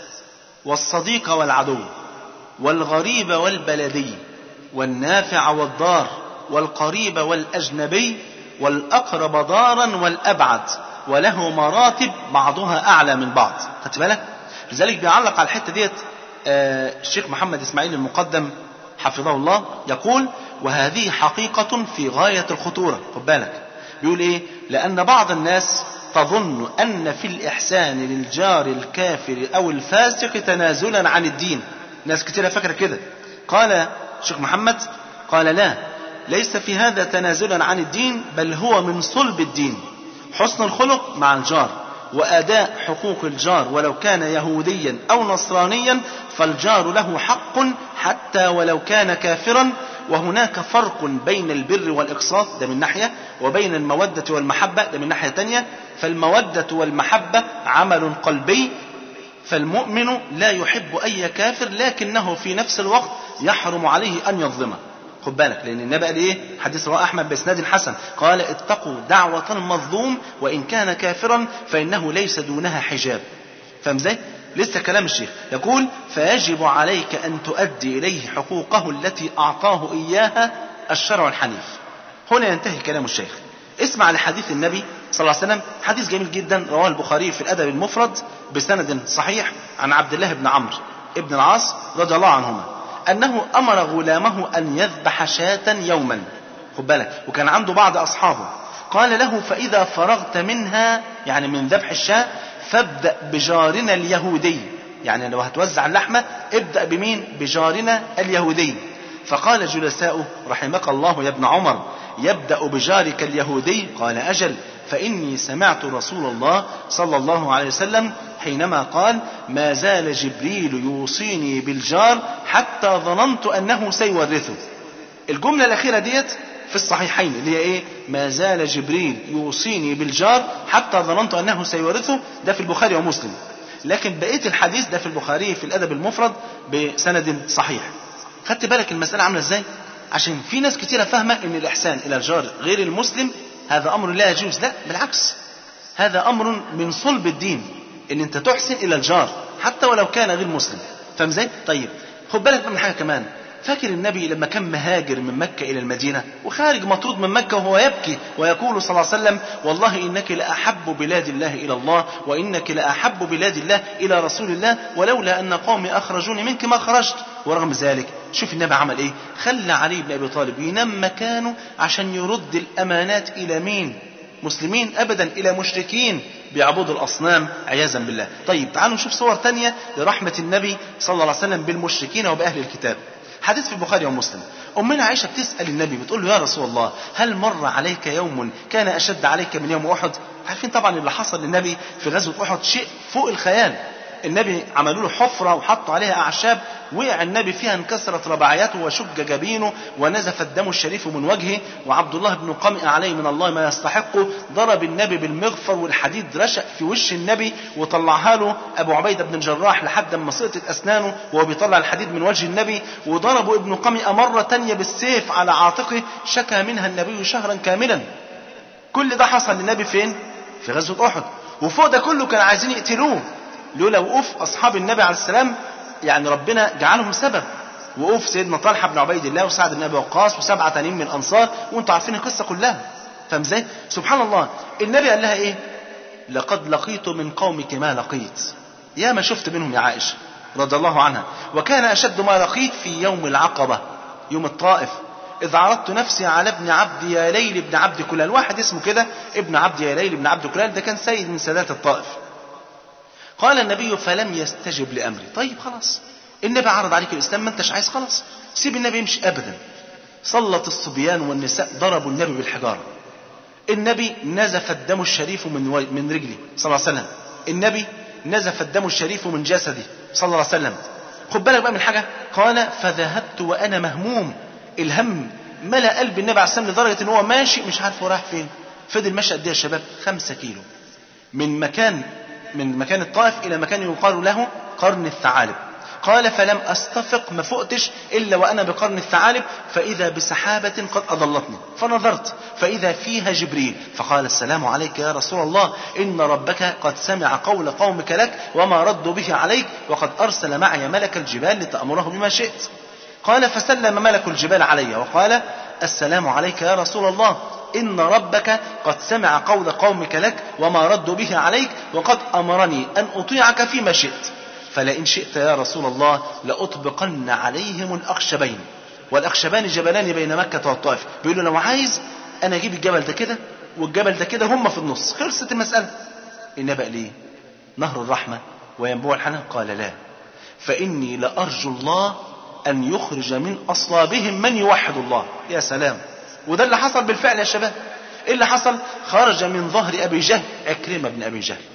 Speaker 1: والصديق والعدو والغريب والبلدي والنافع والضار والقريب والأجنبي والأقرب دارا والأبعد وله مراتب بعضها أعلى من بعض خدت بالك لذلك بيعلق على الحتة ديت آه الشيخ محمد إسماعيل المقدم حفظه الله يقول وهذه حقيقة في غاية الخطورة خد بالك بيقول إيه لأن بعض الناس تظن أن في الإحسان للجار الكافر أو الفاسق تنازلا عن الدين ناس كتيرة فاكرة كده قال الشيخ محمد قال لا ليس في هذا تنازلا عن الدين بل هو من صلب الدين حسن الخلق مع الجار وأداء حقوق الجار ولو كان يهوديا أو نصرانيا فالجار له حق حتى ولو كان كافرا وهناك فرق بين البر والإقساط ده من ناحية وبين المودة والمحبة ده من ناحية تانية فالمودة والمحبة عمل قلبي فالمؤمن لا يحب أي كافر لكنه في نفس الوقت يحرم عليه أن يظلمه خد بالك لأن النبي قال إيه حديث رواه أحمد بإسناد حسن قال اتقوا دعوة المظلوم وإن كان كافرا فإنه ليس دونها حجاب فاهم ازاي؟ لسه كلام الشيخ يقول فيجب عليك أن تؤدي إليه حقوقه التي أعطاه إياها الشرع الحنيف هنا ينتهي كلام الشيخ اسمع لحديث النبي صلى الله عليه وسلم حديث جميل جدا رواه البخاري في الأدب المفرد بسند صحيح عن عبد الله بن عمرو ابن العاص رضي الله عنهما أنه أمر غلامه أن يذبح شاة يوما خد بالك وكان عنده بعض أصحابه قال له فإذا فرغت منها يعني من ذبح الشاة فابدأ بجارنا اليهودي يعني لو هتوزع اللحمة ابدأ بمين بجارنا اليهودي فقال جلساؤه رحمك الله يا ابن عمر يبدأ بجارك اليهودي قال أجل فإني سمعت رسول الله صلى الله عليه وسلم حينما قال ما زال جبريل يوصيني بالجار حتى ظننت أنه سيورثه الجملة الأخيرة ديت في الصحيحين اللي هي ايه ما زال جبريل يوصيني بالجار حتى ظننت انه سيورثه ده في البخاري ومسلم لكن بقيه الحديث ده في البخاري في الادب المفرد بسند صحيح خدت بالك المساله عامله ازاي عشان في ناس كتيره فاهمه ان الاحسان الى الجار غير المسلم هذا امر لا يجوز لا بالعكس هذا امر من صلب الدين ان انت تحسن الى الجار حتى ولو كان غير مسلم فاهم ازاي طيب خد بالك من حاجه كمان فاكر النبي لما كان مهاجر من مكة إلى المدينة وخارج مطرود من مكة وهو يبكي ويقول صلى الله عليه وسلم والله إنك لأحب بلاد الله إلى الله وإنك لأحب بلاد الله إلى رسول الله ولولا أن قومي أخرجوني منك ما خرجت ورغم ذلك شوف النبي عمل إيه خلى علي بن أبي طالب ينام مكانه عشان يرد الأمانات إلى مين مسلمين أبدا إلى مشركين بيعبدوا الأصنام عياذا بالله طيب تعالوا نشوف صور تانية لرحمة النبي صلى الله عليه وسلم بالمشركين وبأهل الكتاب حديث في البخاري ومسلم أمنا عائشة بتسأل النبي بتقول له يا رسول الله هل مر عليك يوم كان أشد عليك من يوم أحد عارفين طبعا اللي حصل للنبي في غزوة أحد شيء فوق الخيال النبي عملوا له حفرة وحطوا عليها أعشاب وقع النبي فيها انكسرت رباعياته وشج جبينه ونزف الدم الشريف من وجهه وعبد الله بن قمئ عليه من الله ما يستحقه ضرب النبي بالمغفر والحديد رشق في وش النبي وطلعها له أبو عبيدة بن الجراح لحد ما سقطت أسنانه وهو بيطلع الحديد من وجه النبي وضربوا ابن قمئ مرة تانية بالسيف على عاتقه شكى منها النبي شهرا كاملا كل ده حصل للنبي فين؟ في غزوة أحد وفوق ده كله كانوا عايزين يقتلوه لولا وقوف أصحاب النبي عليه السلام يعني ربنا جعلهم سبب وقوف سيدنا طلحة بن عبيد الله وسعد بن أبي وقاص وسبعة تانيين من الأنصار وأنتوا عارفين القصة كلها فاهم ازاي؟ سبحان الله النبي قال لها إيه؟ لقد لقيت من قومك ما لقيت يا ما شفت منهم يا عائشة رضي الله عنها وكان أشد ما لقيت في يوم العقبة يوم الطائف إذ عرضت نفسي على ابن عبد يا ليل ابن عبد كلال واحد اسمه كده ابن عبد يا ليل ابن عبد كلال ده كان سيد من سادات الطائف قال النبي فلم يستجب لأمري طيب خلاص النبي عرض عليك الإسلام ما انتش عايز خلاص سيب النبي يمشي أبدا صلت الصبيان والنساء ضربوا النبي بالحجارة النبي نزف الدم الشريف من و... من رجلي صلى الله عليه وسلم النبي نزف الدم الشريف من جسدي صلى الله عليه وسلم خد بالك بقى من حاجة قال فذهبت وأنا مهموم الهم ملأ قلب النبي عليه السلام لدرجة ان هو ماشي مش عارف هو رايح فين فضل ماشي قد ايه يا شباب خمسة كيلو من مكان من مكان الطائف إلى مكان يقال له قرن الثعالب قال فلم أستفق ما فقتش إلا وأنا بقرن الثعالب فإذا بسحابة قد أضلتني فنظرت فإذا فيها جبريل فقال السلام عليك يا رسول الله إن ربك قد سمع قول قومك لك وما ردوا به عليك وقد أرسل معي ملك الجبال لتأمره بما شئت قال فسلم ملك الجبال علي وقال السلام عليك يا رسول الله إن ربك قد سمع قول قومك لك وما ردوا به عليك وقد أمرني أن أطيعك فيما شئت فلئن شئت يا رسول الله لأطبقن عليهم الأخشبين والأخشبان جبلان بين مكة والطائف بيقولوا لو عايز أنا أجيب الجبل ده كده والجبل ده كده هم في النص خلصت المسألة النبي قال ليه نهر الرحمة وينبوع الحنان قال لا فإني لأرجو الله أن يخرج من أصلابهم من يوحد الله يا سلام وده اللي حصل بالفعل يا شباب ايه اللي حصل خرج من ظهر ابي جهل عكرمه بن ابي جهل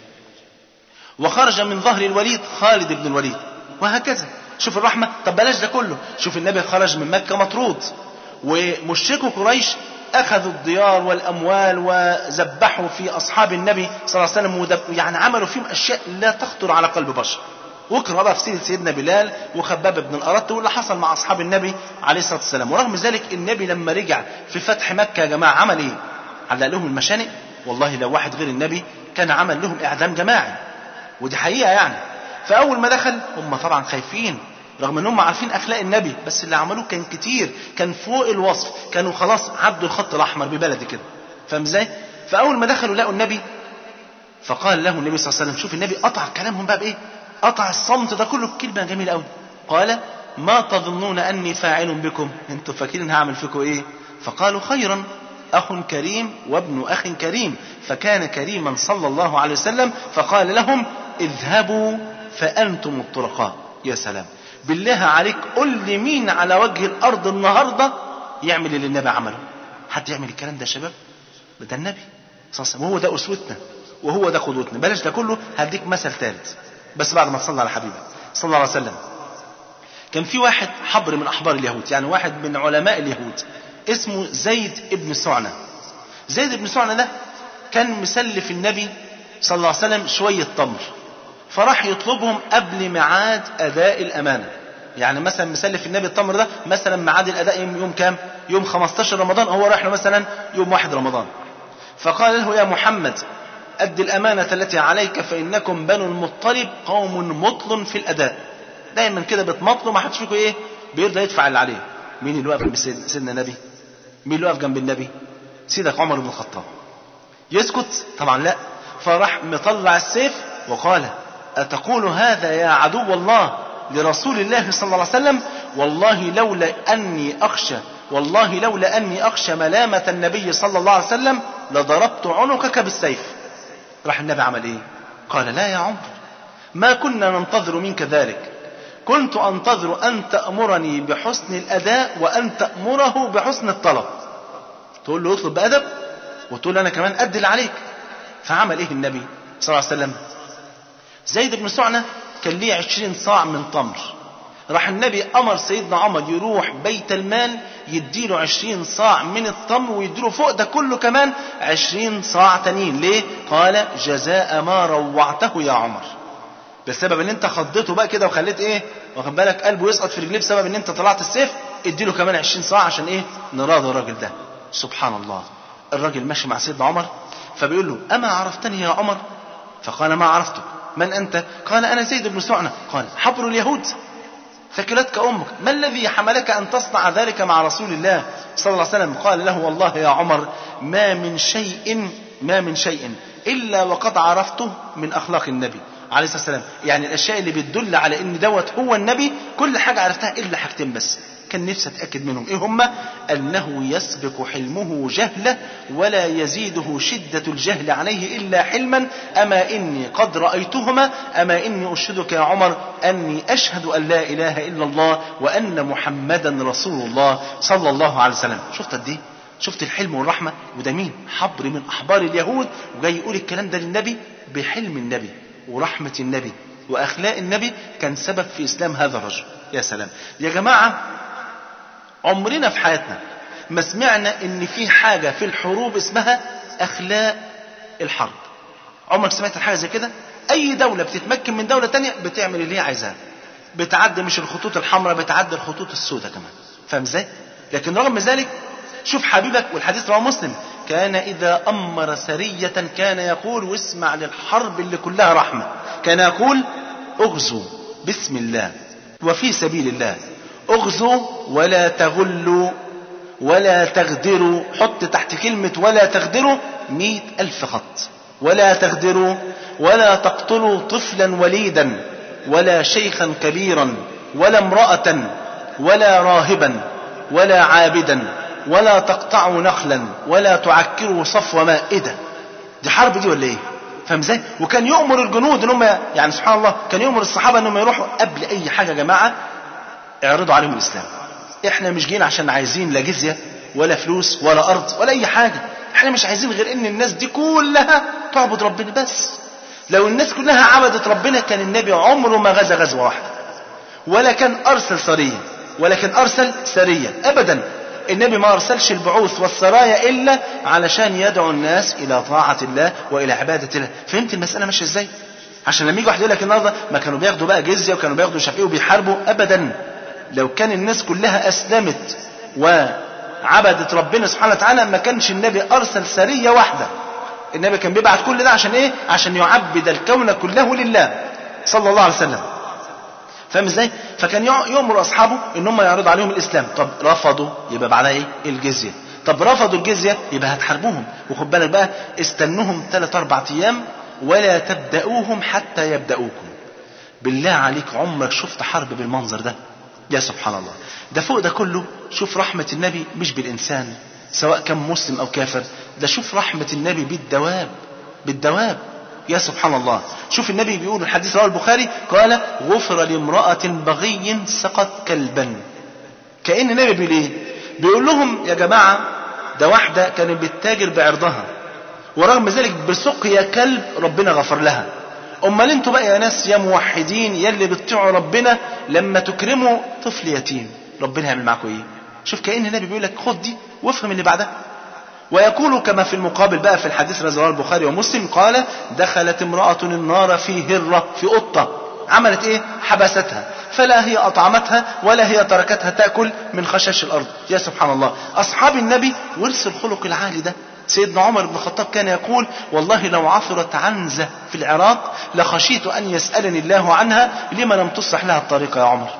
Speaker 1: وخرج من ظهر الوليد خالد بن الوليد وهكذا شوف الرحمه طب بلاش ده كله شوف النبي خرج من مكه مطرود ومشركوا قريش أخذوا الديار والأموال وذبحوا في أصحاب النبي صلى الله عليه وسلم ودب يعني عملوا فيهم أشياء لا تخطر على قلب بشر واقرا بقى في سيره سيدنا بلال وخباب بن الارت واللي حصل مع اصحاب النبي عليه الصلاه والسلام ورغم ذلك النبي لما رجع في فتح مكه يا جماعه عمل ايه؟ علق لهم المشانق والله لو واحد غير النبي كان عمل لهم اعدام جماعي ودي حقيقه يعني فاول ما دخل هم طبعا خايفين رغم ان هم عارفين اخلاق النبي بس اللي عملوه كان كتير كان فوق الوصف كانوا خلاص عدوا الخط الاحمر ببلدي كده فاهم ازاي فاول ما دخلوا لقوا النبي فقال له النبي صلى الله عليه وسلم شوف النبي قطع كلامهم بقى بايه قطع الصمت ده كله بكلمه جميله قوي قال ما تظنون اني فاعل بكم انتوا فاكرين هعمل فيكم ايه فقالوا خيرا اخ كريم وابن اخ كريم فكان كريما صلى الله عليه وسلم فقال لهم اذهبوا فانتم الطرقاء يا سلام بالله عليك قل لي مين على وجه الارض النهارده يعمل اللي النبي عمله حد يعمل الكلام ده يا شباب ده النبي صلى الله عليه وسلم وهو ده اسوتنا وهو ده قدوتنا بلاش ده كله هديك مثل ثالث بس بعد ما تصلى على حبيبك صلى الله عليه وسلم كان في واحد حبر من احبار اليهود يعني واحد من علماء اليهود اسمه زيد ابن سعنة زيد ابن سعنة ده كان مسلف النبي صلى الله عليه وسلم شوية تمر فراح يطلبهم قبل ميعاد اداء الامانه يعني مثلا مسلف النبي التمر ده مثلا ميعاد الاداء يوم, يوم كام يوم 15 رمضان هو رايح له مثلا يوم 1 رمضان فقال له يا محمد أد الأمانة التي عليك فإنكم بنو المطلب قوم مطل في الأداء دايما كده بتمطلوا ما حدش فيكم إيه بيرضى يدفع اللي عليه مين اللي واقف جنب سيدنا النبي مين اللي واقف جنب النبي سيدك عمر بن الخطاب يسكت طبعا لا فراح مطلع السيف وقال أتقول هذا يا عدو الله لرسول الله صلى الله عليه وسلم والله لولا أني أخشى والله لولا أني أخشى ملامة النبي صلى الله عليه وسلم لضربت عنقك بالسيف راح النبي عمل ايه قال لا يا عمر ما كنا ننتظر منك ذلك كنت انتظر ان تامرني بحسن الاداء وان تامره بحسن الطلب تقول له اطلب بادب وتقول له انا كمان ادي اللي عليك فعمل ايه النبي صلى الله عليه وسلم زيد بن سعنة كان ليه عشرين صاع من تمر راح النبي امر سيدنا عمر يروح بيت المال يديله عشرين صاع من التمر ويديله فوق ده كله كمان عشرين صاع تانيين ليه قال جزاء ما روعته يا عمر بسبب ان انت خضيته بقى كده وخليت ايه واخد بالك قلبه يسقط في رجليه بسبب ان انت طلعت السيف اديله كمان عشرين صاع عشان ايه نراضي الراجل ده سبحان الله الراجل ماشي مع سيدنا عمر فبيقول له اما عرفتني يا عمر فقال ما عرفتك من انت قال انا زيد بن سعنة قال حبر اليهود ثكلتك أمك ما الذي حملك أن تصنع ذلك مع رسول الله صلى الله عليه وسلم قال له والله يا عمر ما من شيء ما من شيء إلا وقد عرفته من أخلاق النبي عليه الصلاة والسلام يعني الأشياء اللي بتدل على إن دوت هو النبي كل حاجة عرفتها إلا حاجتين بس كان نفسي أتأكد منهم إيه هما أنه يسبق حلمه جهلة ولا يزيده شدة الجهل عليه إلا حلما أما إني قد رأيتهما أما إني أشهدك يا عمر أني أشهد أن لا إله إلا الله وأن محمدا رسول الله صلى الله عليه وسلم شفت قد إيه شفت الحلم والرحمة وده مين حبر من أحبار اليهود وجاي يقول الكلام ده للنبي بحلم النبي ورحمة النبي وأخلاق النبي كان سبب في إسلام هذا الرجل يا سلام يا جماعة عمرنا في حياتنا ما سمعنا ان في حاجة في الحروب اسمها اخلاق الحرب عمرك سمعت حاجة زي كده اي دولة بتتمكن من دولة تانية بتعمل اللي هي عايزاه بتعدي مش الخطوط الحمراء بتعدي الخطوط السوداء كمان فاهم ازاي لكن رغم ذلك شوف حبيبك والحديث رواه مسلم كان إذا أمر سرية كان يقول واسمع للحرب اللي كلها رحمة كان يقول اغزوا بسم الله وفي سبيل الله اغزوا ولا تغلوا ولا تغدروا حط تحت كلمة ولا تغدروا مئة ألف خط ولا تغدروا ولا تقتلوا طفلا وليدا ولا شيخا كبيرا ولا امرأة ولا راهبا ولا عابدا ولا تقطعوا نخلا ولا تعكروا صفو ماء ايه ده دي حرب دي ولا ايه فاهم ازاي وكان يؤمر الجنود ان هم يعني سبحان الله كان يؤمر الصحابه انهم يروحوا قبل اي حاجه يا جماعه اعرضوا عليهم الاسلام احنا مش جايين عشان عايزين لا جزيه ولا فلوس ولا ارض ولا اي حاجه احنا مش عايزين غير ان الناس دي كلها تعبد ربنا بس لو الناس كلها عبدت ربنا كان النبي عمره ما غزا غزوه واحده ولا كان ارسل سريه ولا كان ارسل سريه ابدا النبي ما ارسلش البعوث والسرايا الا علشان يدعو الناس الى طاعه الله والى عباده الله فهمت المساله ماشيه ازاي عشان لما يجي واحد يقول لك النهارده ما كانوا بياخدوا بقى جزيه وكانوا بياخدوا شفيع وبيحاربوا ابدا لو كان الناس كلها اسلمت وعبدت ربنا سبحانه وتعالى ما كانش النبي ارسل سريه واحده النبي كان بيبعت كل ده عشان ايه عشان يعبد الكون كله لله صلى الله عليه وسلم فاهم ازاي فكان يع- يؤمر اصحابه ان هم يعرضوا عليهم الاسلام طب رفضوا يبقى بعدها ايه الجزيه طب رفضوا الجزيه يبقى هتحاربوهم وخد بالك بقى استنوهم ثلاث اربع ايام ولا تبداوهم حتى يبداوكم بالله عليك عمرك شفت حرب بالمنظر ده يا سبحان الله ده فوق ده كله شوف رحمة النبي مش بالإنسان سواء كان مسلم أو كافر ده شوف رحمة النبي بالدواب بالدواب يا سبحان الله شوف النبي بيقول الحديث رواه البخاري قال غفر لامرأة بغي سقط كلبا كأن النبي بيقول ايه بيقول لهم يا جماعة ده واحدة كانت بتتاجر بعرضها ورغم ذلك بسقيا كلب ربنا غفر لها امال انتوا بقى يا ناس يا موحدين يا اللي بتطيعوا ربنا لما تكرموا طفل يتيم ربنا هيعمل معاكم ايه شوف كأن النبي بيقول لك خد دي وافهم اللي بعدها ويقول كما في المقابل بقى في الحديث الذي رواه البخاري ومسلم قال دخلت امرأة النار في هرة في قطة عملت ايه حبستها فلا هي اطعمتها ولا هي تركتها تاكل من خشاش الارض يا سبحان الله اصحاب النبي ورثوا الخلق العالي ده سيدنا عمر بن الخطاب كان يقول والله لو عثرت عنزة في العراق لخشيت أن يسألني الله عنها لما لم تصلح لها الطريقة يا عمر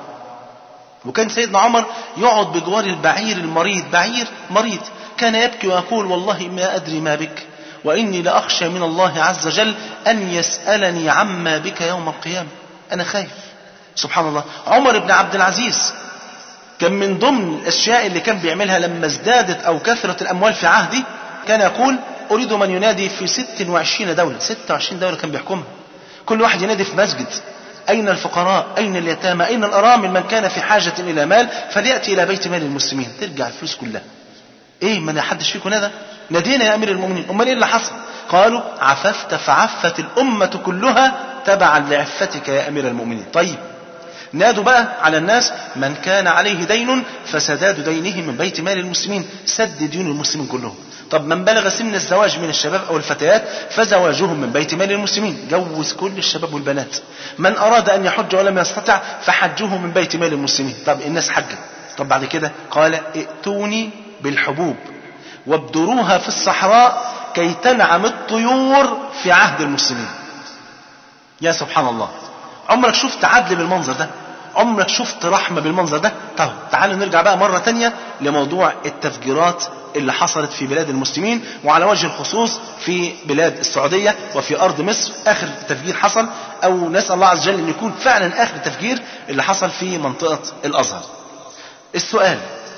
Speaker 1: وكان سيدنا عمر يقعد بجوار البعير المريض بعير مريض كان يبكي ويقول والله ما أدري ما بك وإني لأخشى من الله عز وجل أن يسألني عما بك يوم القيامة أنا خايف سبحان الله عمر بن عبد العزيز كان من ضمن الأشياء اللي كان بيعملها لما ازدادت أو كثرت الأموال في عهدي كان يقول أريد من ينادي في 26 دولة 26 دولة كان بيحكمها كل واحد ينادي في مسجد أين الفقراء أين اليتامى أين الأرامل من كان في حاجة إلى مال فليأتي إلى بيت مال المسلمين ترجع الفلوس كلها ايه ما حدش فيكم نادى نادينا يا امير المؤمنين امال ايه اللي حصل قالوا عففت فعفت الامه كلها تبعا لعفتك يا امير المؤمنين طيب نادوا بقى على الناس من كان عليه دين فسداد دينه من بيت مال المسلمين سد ديون المسلمين كلهم طب من بلغ سن الزواج من الشباب او الفتيات فزواجهم من بيت مال المسلمين جوز كل الشباب والبنات من اراد ان يحج ولم يستطع فحجه من بيت مال المسلمين طب الناس حجت طب بعد كده قال ائتوني بالحبوب وابدروها في الصحراء كي تنعم الطيور في عهد المسلمين يا سبحان الله عمرك شفت عدل بالمنظر ده عمرك شفت رحمة بالمنظر ده طب تعالوا نرجع بقى مرة تانية لموضوع التفجيرات اللي حصلت في بلاد المسلمين وعلى وجه الخصوص في بلاد السعودية وفي أرض مصر آخر تفجير حصل أو نسأل الله عز وجل أن يكون فعلا آخر تفجير اللي حصل في منطقة الأزهر السؤال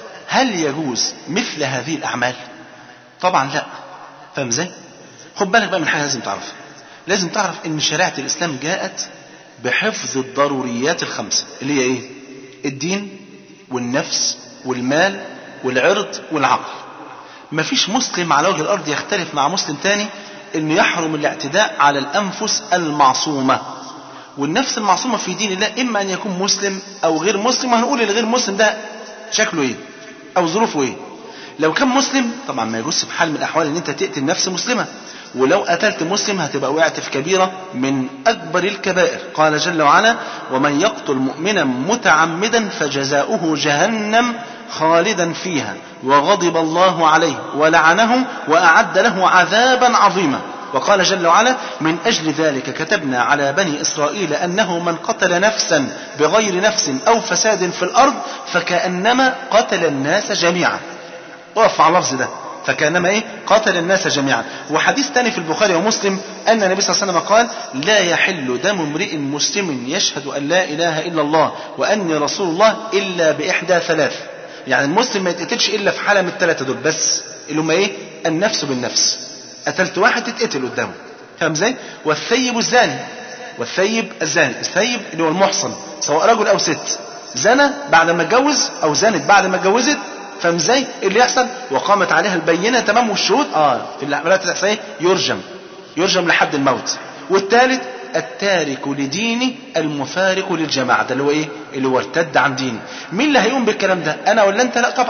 Speaker 1: هل يجوز مثل هذه الأعمال طبعا لا فاهم ازاي خد بالك بقى من حاجة لازم تعرفها لازم تعرف ان شريعة الإسلام جاءت بحفظ الضروريات الخمسة اللي هي ايه الدين والنفس والمال والعرض والعقل مفيش مسلم على وجه الأرض يختلف مع مسلم تاني انه يحرم الاعتداء على الأنفس المعصومة والنفس المعصومة في دين الله إما أن يكون مسلم أو غير مسلم وهنقول الغير مسلم ده شكله إيه أو ظروفه إيه لو كان مسلم طبعا ما يجوز في حال من الأحوال أن أنت تقتل نفس مسلمة ولو قتلت مسلم هتبقى وقعت في كبيرة من أكبر الكبائر قال جل وعلا ومن يقتل مؤمنا متعمدا فجزاؤه جهنم خالدا فيها وغضب الله عليه ولعنه وأعد له عذابا عظيما وقال جل وعلا من أجل ذلك كتبنا على بني إسرائيل أنه من قتل نفسا بغير نفس أو فساد في الأرض فكأنما قتل الناس جميعا وقف على اللفظ ده فكانما ايه قتل الناس جميعا وحديث تاني في البخاري ومسلم ان النبي صلى الله عليه وسلم قال لا يحل دم امرئ مسلم يشهد ان لا اله الا الله واني رسول الله الا باحدى ثلاث يعني المسلم ما يتقتلش الا في حاله من الثلاثه دول بس اللي هم ايه النفس بالنفس قتلت واحد تتقتل قدامه فاهم ازاي والثيب الزاني والثيب الزاني الثيب اللي هو المحصن سواء رجل او ست زنى بعد ما اتجوز او زنت بعد ما اتجوزت فاهم ازاي اللي يحصل وقامت عليها البينه تمام والشهود اه في العمليات تحصل ايه يرجم يرجم لحد الموت والثالث التارك لديني المفارق للجماعه ده اللي هو ايه اللي هو ارتد عن ديني مين اللي هيقوم بالكلام ده انا ولا انت لا طبعا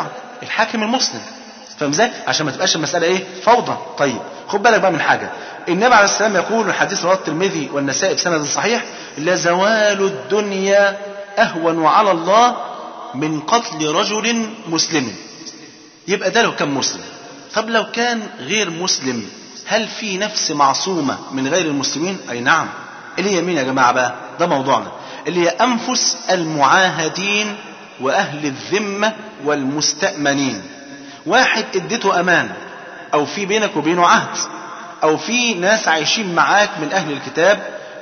Speaker 1: الحاكم المسلم فاهم ازاي عشان ما تبقاش المساله ايه فوضى طيب خد بالك بقى من حاجه النبي عليه السلام يقول الحديث رواه الترمذي والنسائي بسند صحيح لزوال الدنيا اهون على الله من قتل رجل مسلم يبقى ده لو كان مسلم طب لو كان غير مسلم هل في نفس معصومة من غير المسلمين أي نعم اللي هي مين يا جماعة بقى ده موضوعنا اللي هي أنفس المعاهدين وأهل الذمة والمستأمنين واحد اديته أمان أو في بينك وبينه عهد أو في ناس عايشين معاك من أهل الكتاب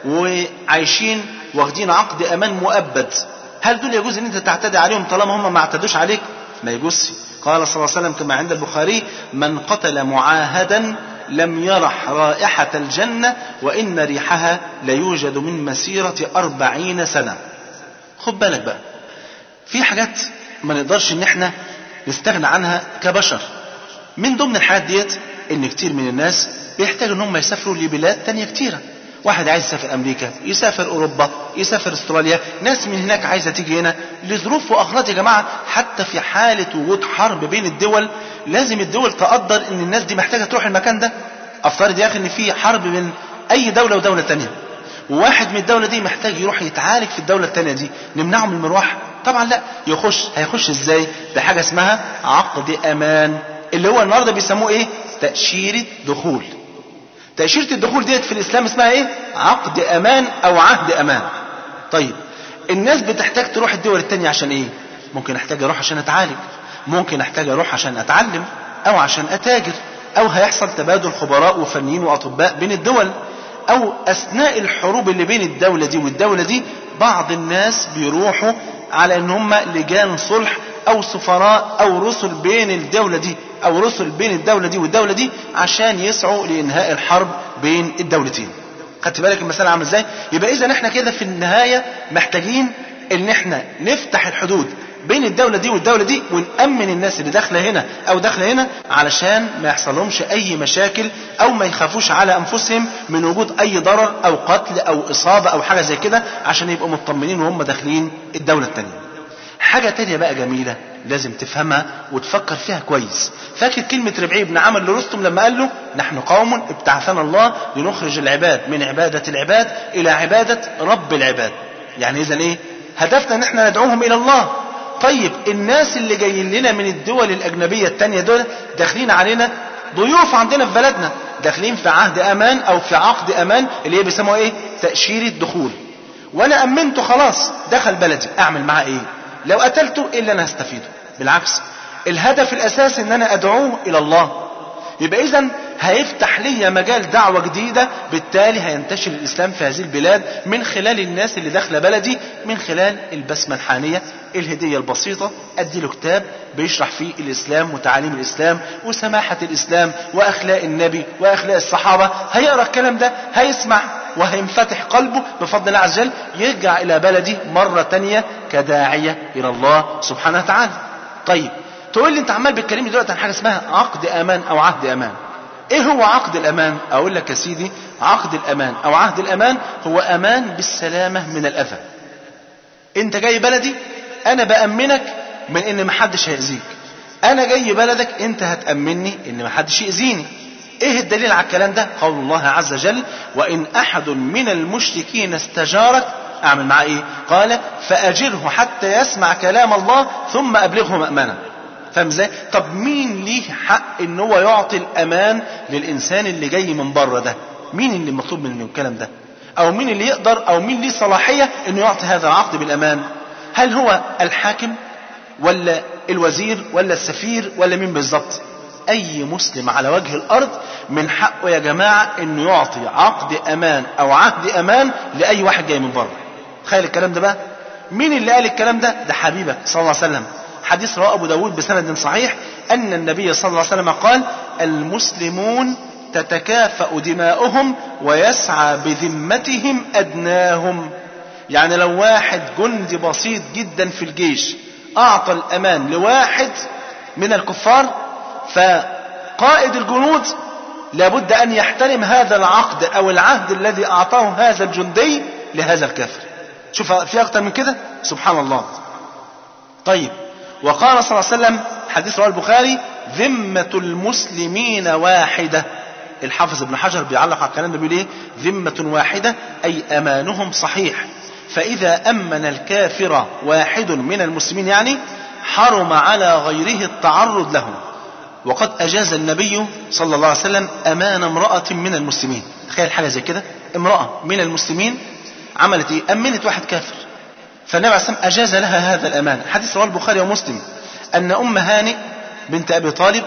Speaker 1: وعايشين واخدين عقد أمان مؤبد هل دول يجوز ان انت تعتدي عليهم طالما هم ما اعتدوش عليك ما يجوزش قال صلى الله عليه وسلم كما عند البخاري من قتل معاهدا لم يرح رائحة الجنة وإن ريحها ليوجد من مسيرة أربعين سنة خد بالك بقى في حاجات ما نقدرش ان احنا نستغنى عنها كبشر من ضمن الحاجات ديت ان كتير من الناس بيحتاج ان هم يسافروا لبلاد تانية كتيرة واحد عايز يسافر امريكا يسافر اوروبا يسافر استراليا ناس من هناك عايزه تيجي هنا لظروف واغراض يا جماعه حتى في حاله وجود حرب بين الدول لازم الدول تقدر ان الناس دي محتاجه تروح المكان ده افترض يا اخي ان في حرب بين اي دوله ودوله تانية وواحد من الدوله دي محتاج يروح يتعالج في الدوله التانية دي نمنعه من المروح طبعا لا يخش هيخش ازاي بحاجه اسمها عقد امان اللي هو النهارده بيسموه ايه تاشيره دخول تأشيرة الدخول ديت في الإسلام اسمها إيه؟ عقد أمان أو عهد أمان. طيب الناس بتحتاج تروح الدول التانية عشان إيه؟ ممكن أحتاج أروح عشان أتعالج، ممكن أحتاج أروح عشان أتعلم، أو عشان أتاجر، أو هيحصل تبادل خبراء وفنيين وأطباء بين الدول، أو أثناء الحروب اللي بين الدولة دي والدولة دي بعض الناس بيروحوا على إن هم لجان صلح أو سفراء أو رسل بين الدولة دي أو رسل بين الدولة دي والدولة دي عشان يسعوا لإنهاء الحرب بين الدولتين. خدت بالك المسألة عاملة إزاي؟ يبقى إذا إحنا كده في النهاية محتاجين إن إحنا نفتح الحدود بين الدولة دي والدولة دي ونأمن الناس اللي داخلة هنا أو داخلة هنا علشان ما يحصلهمش أي مشاكل أو ما يخافوش على أنفسهم من وجود أي ضرر أو قتل أو إصابة أو حاجة زي كده عشان يبقوا مطمنين وهم داخلين الدولة التانية. حاجة تانية بقى جميلة لازم تفهمها وتفكر فيها كويس فاكر كلمة ربعي بن عمرو لرستم لما قال له نحن قوم ابتعثنا الله لنخرج العباد من عبادة العباد إلى عبادة رب العباد يعني إذا إيه هدفنا ان احنا ندعوهم إلى الله طيب الناس اللي جايين لنا من الدول الأجنبية التانية دول داخلين علينا ضيوف عندنا في بلدنا داخلين في عهد أمان أو في عقد أمان اللي هي بيسموها إيه تأشيرة دخول وأنا أمنته خلاص دخل بلدي أعمل معاه إيه لو قتلته ايه اللي انا هستفيده بالعكس الهدف الاساسي ان انا ادعوه الى الله يبقى اذا هيفتح لي مجال دعوه جديده بالتالي هينتشر الاسلام في هذه البلاد من خلال الناس اللي داخله بلدي من خلال البسمه الحانيه الهديه البسيطه ادي له كتاب بيشرح فيه الاسلام وتعاليم الاسلام وسماحه الاسلام واخلاق النبي واخلاق الصحابه هيقرا الكلام ده هيسمع وهينفتح قلبه بفضل الله عز وجل يرجع إلى بلدي مرة تانية كداعية إلى الله سبحانه وتعالى طيب تقول لي أنت عمال بتكلمني دلوقتي عن حاجة اسمها عقد أمان أو عهد أمان إيه هو عقد الأمان أقول لك يا سيدي عقد الأمان أو عهد الأمان هو أمان بالسلامة من الأذى أنت جاي بلدي أنا بأمنك من إن محدش هيأذيك أنا جاي بلدك أنت هتأمني إن محدش يأذيني ايه الدليل على الكلام ده قول الله عز وجل وان احد من المشركين استجارك اعمل معاه ايه قال فاجره حتى يسمع كلام الله ثم ابلغه مأمنا فاهم ازاي طب مين ليه حق ان هو يعطي الامان للانسان اللي جاي من بره ده مين اللي مطلوب منه الكلام ده او مين اللي يقدر او مين ليه صلاحيه انه يعطي هذا العقد بالامان هل هو الحاكم ولا الوزير ولا السفير ولا مين بالظبط اي مسلم على وجه الارض من حقه يا جماعه انه يعطي عقد امان او عهد امان لاي واحد جاي من بره تخيل الكلام ده بقى مين اللي قال الكلام ده ده حبيبك صلى الله عليه وسلم حديث رواه ابو داود بسند صحيح ان النبي صلى الله عليه وسلم قال المسلمون تتكافأ دماؤهم ويسعى بذمتهم ادناهم يعني لو واحد جندي بسيط جدا في الجيش اعطى الامان لواحد من الكفار فقائد الجنود لابد أن يحترم هذا العقد أو العهد الذي أعطاه هذا الجندي لهذا الكافر شوف في أكتر من كده سبحان الله طيب وقال صلى الله عليه وسلم حديث رواه البخاري ذمة المسلمين واحدة الحافظ ابن حجر بيعلق على الكلام ده بيقول ايه ذمة واحدة أي أمانهم صحيح فإذا أمن الكافر واحد من المسلمين يعني حرم على غيره التعرض له وقد أجاز النبي صلى الله عليه وسلم أمان امرأة من المسلمين تخيل حاجة زي كده امرأة من المسلمين عملت ايه أمنت واحد كافر فالنبي عليه الصلاة والسلام أجاز لها هذا الأمان حديث رواه البخاري ومسلم أن أم هانئ بنت أبي طالب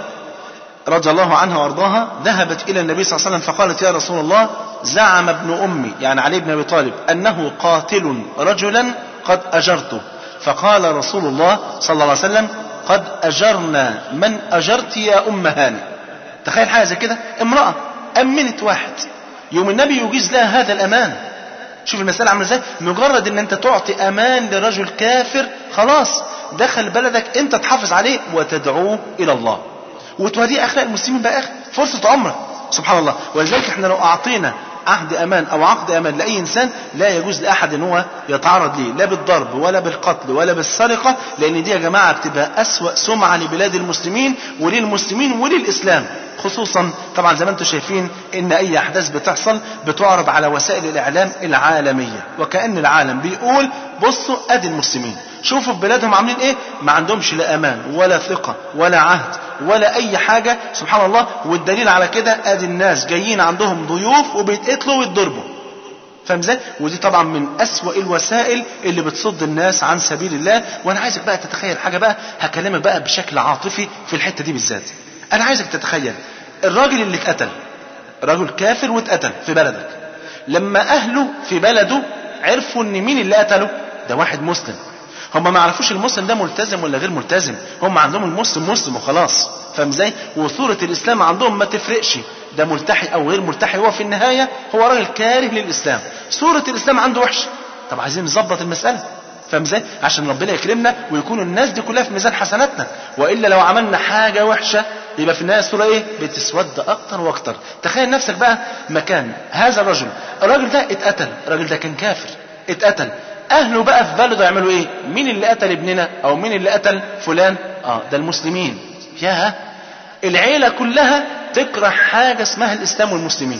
Speaker 1: رضي الله عنها وارضاها ذهبت الى النبي صلى الله عليه وسلم فقالت يا رسول الله زعم ابن امي يعني علي بن ابي طالب انه قاتل رجلا قد اجرته فقال رسول الله صلى الله عليه وسلم قد اجرنا من اجرت يا ام هاني تخيل حاجه زي كده امراه امنت واحد يوم النبي يجيز لها هذا الامان شوف المسألة عاملة ازاي مجرد ان انت تعطي امان لرجل كافر خلاص دخل بلدك انت تحافظ عليه وتدعوه الى الله وتوديه اخلاق المسلمين بقى اخر فرصه عمره سبحان الله ولذلك احنا لو اعطينا عهد امان او عقد امان لاي انسان لا يجوز لاحد ان هو يتعرض ليه لا بالضرب ولا بالقتل ولا بالسرقه لان دي يا جماعه بتبقى اسوا سمعه لبلاد المسلمين وللمسلمين وللاسلام خصوصا طبعا زي ما انتم شايفين ان اي احداث بتحصل بتعرض على وسائل الاعلام العالميه وكان العالم بيقول بصوا ادي المسلمين شوفوا في بلادهم عاملين ايه ما عندهمش لا امان ولا ثقه ولا عهد ولا اي حاجه سبحان الله والدليل على كده ادي الناس جايين عندهم ضيوف وبيتقتلوا ويتضربوا فاهم ازاي؟ ودي طبعا من أسوأ الوسائل اللي بتصد الناس عن سبيل الله وانا عايزك بقى تتخيل حاجه بقى هكلمك بقى بشكل عاطفي في الحته دي بالذات. انا عايزك تتخيل الراجل اللي اتقتل رجل كافر واتقتل في بلدك لما اهله في بلده عرفوا ان مين اللي قتله ده واحد مسلم هم ما يعرفوش المسلم ده ملتزم ولا غير ملتزم هم عندهم المسلم مسلم وخلاص فاهم ازاي وصورة الاسلام عندهم ما تفرقش ده ملتحي او غير ملتحي هو في النهاية هو راجل كاره للاسلام صورة الاسلام عنده وحشة طب عايزين نظبط المسألة فاهم ازاي عشان ربنا يكرمنا ويكون الناس دي كلها في ميزان حسناتنا والا لو عملنا حاجه وحشه يبقى في النهايه الصوره ايه بتسود اكتر واكتر تخيل نفسك بقى مكان هذا الرجل الراجل ده اتقتل الراجل ده كان كافر اتقتل اهله بقى في بلده يعملوا ايه مين اللي قتل ابننا او مين اللي قتل فلان اه ده المسلمين يا العيله كلها تكره حاجه اسمها الاسلام والمسلمين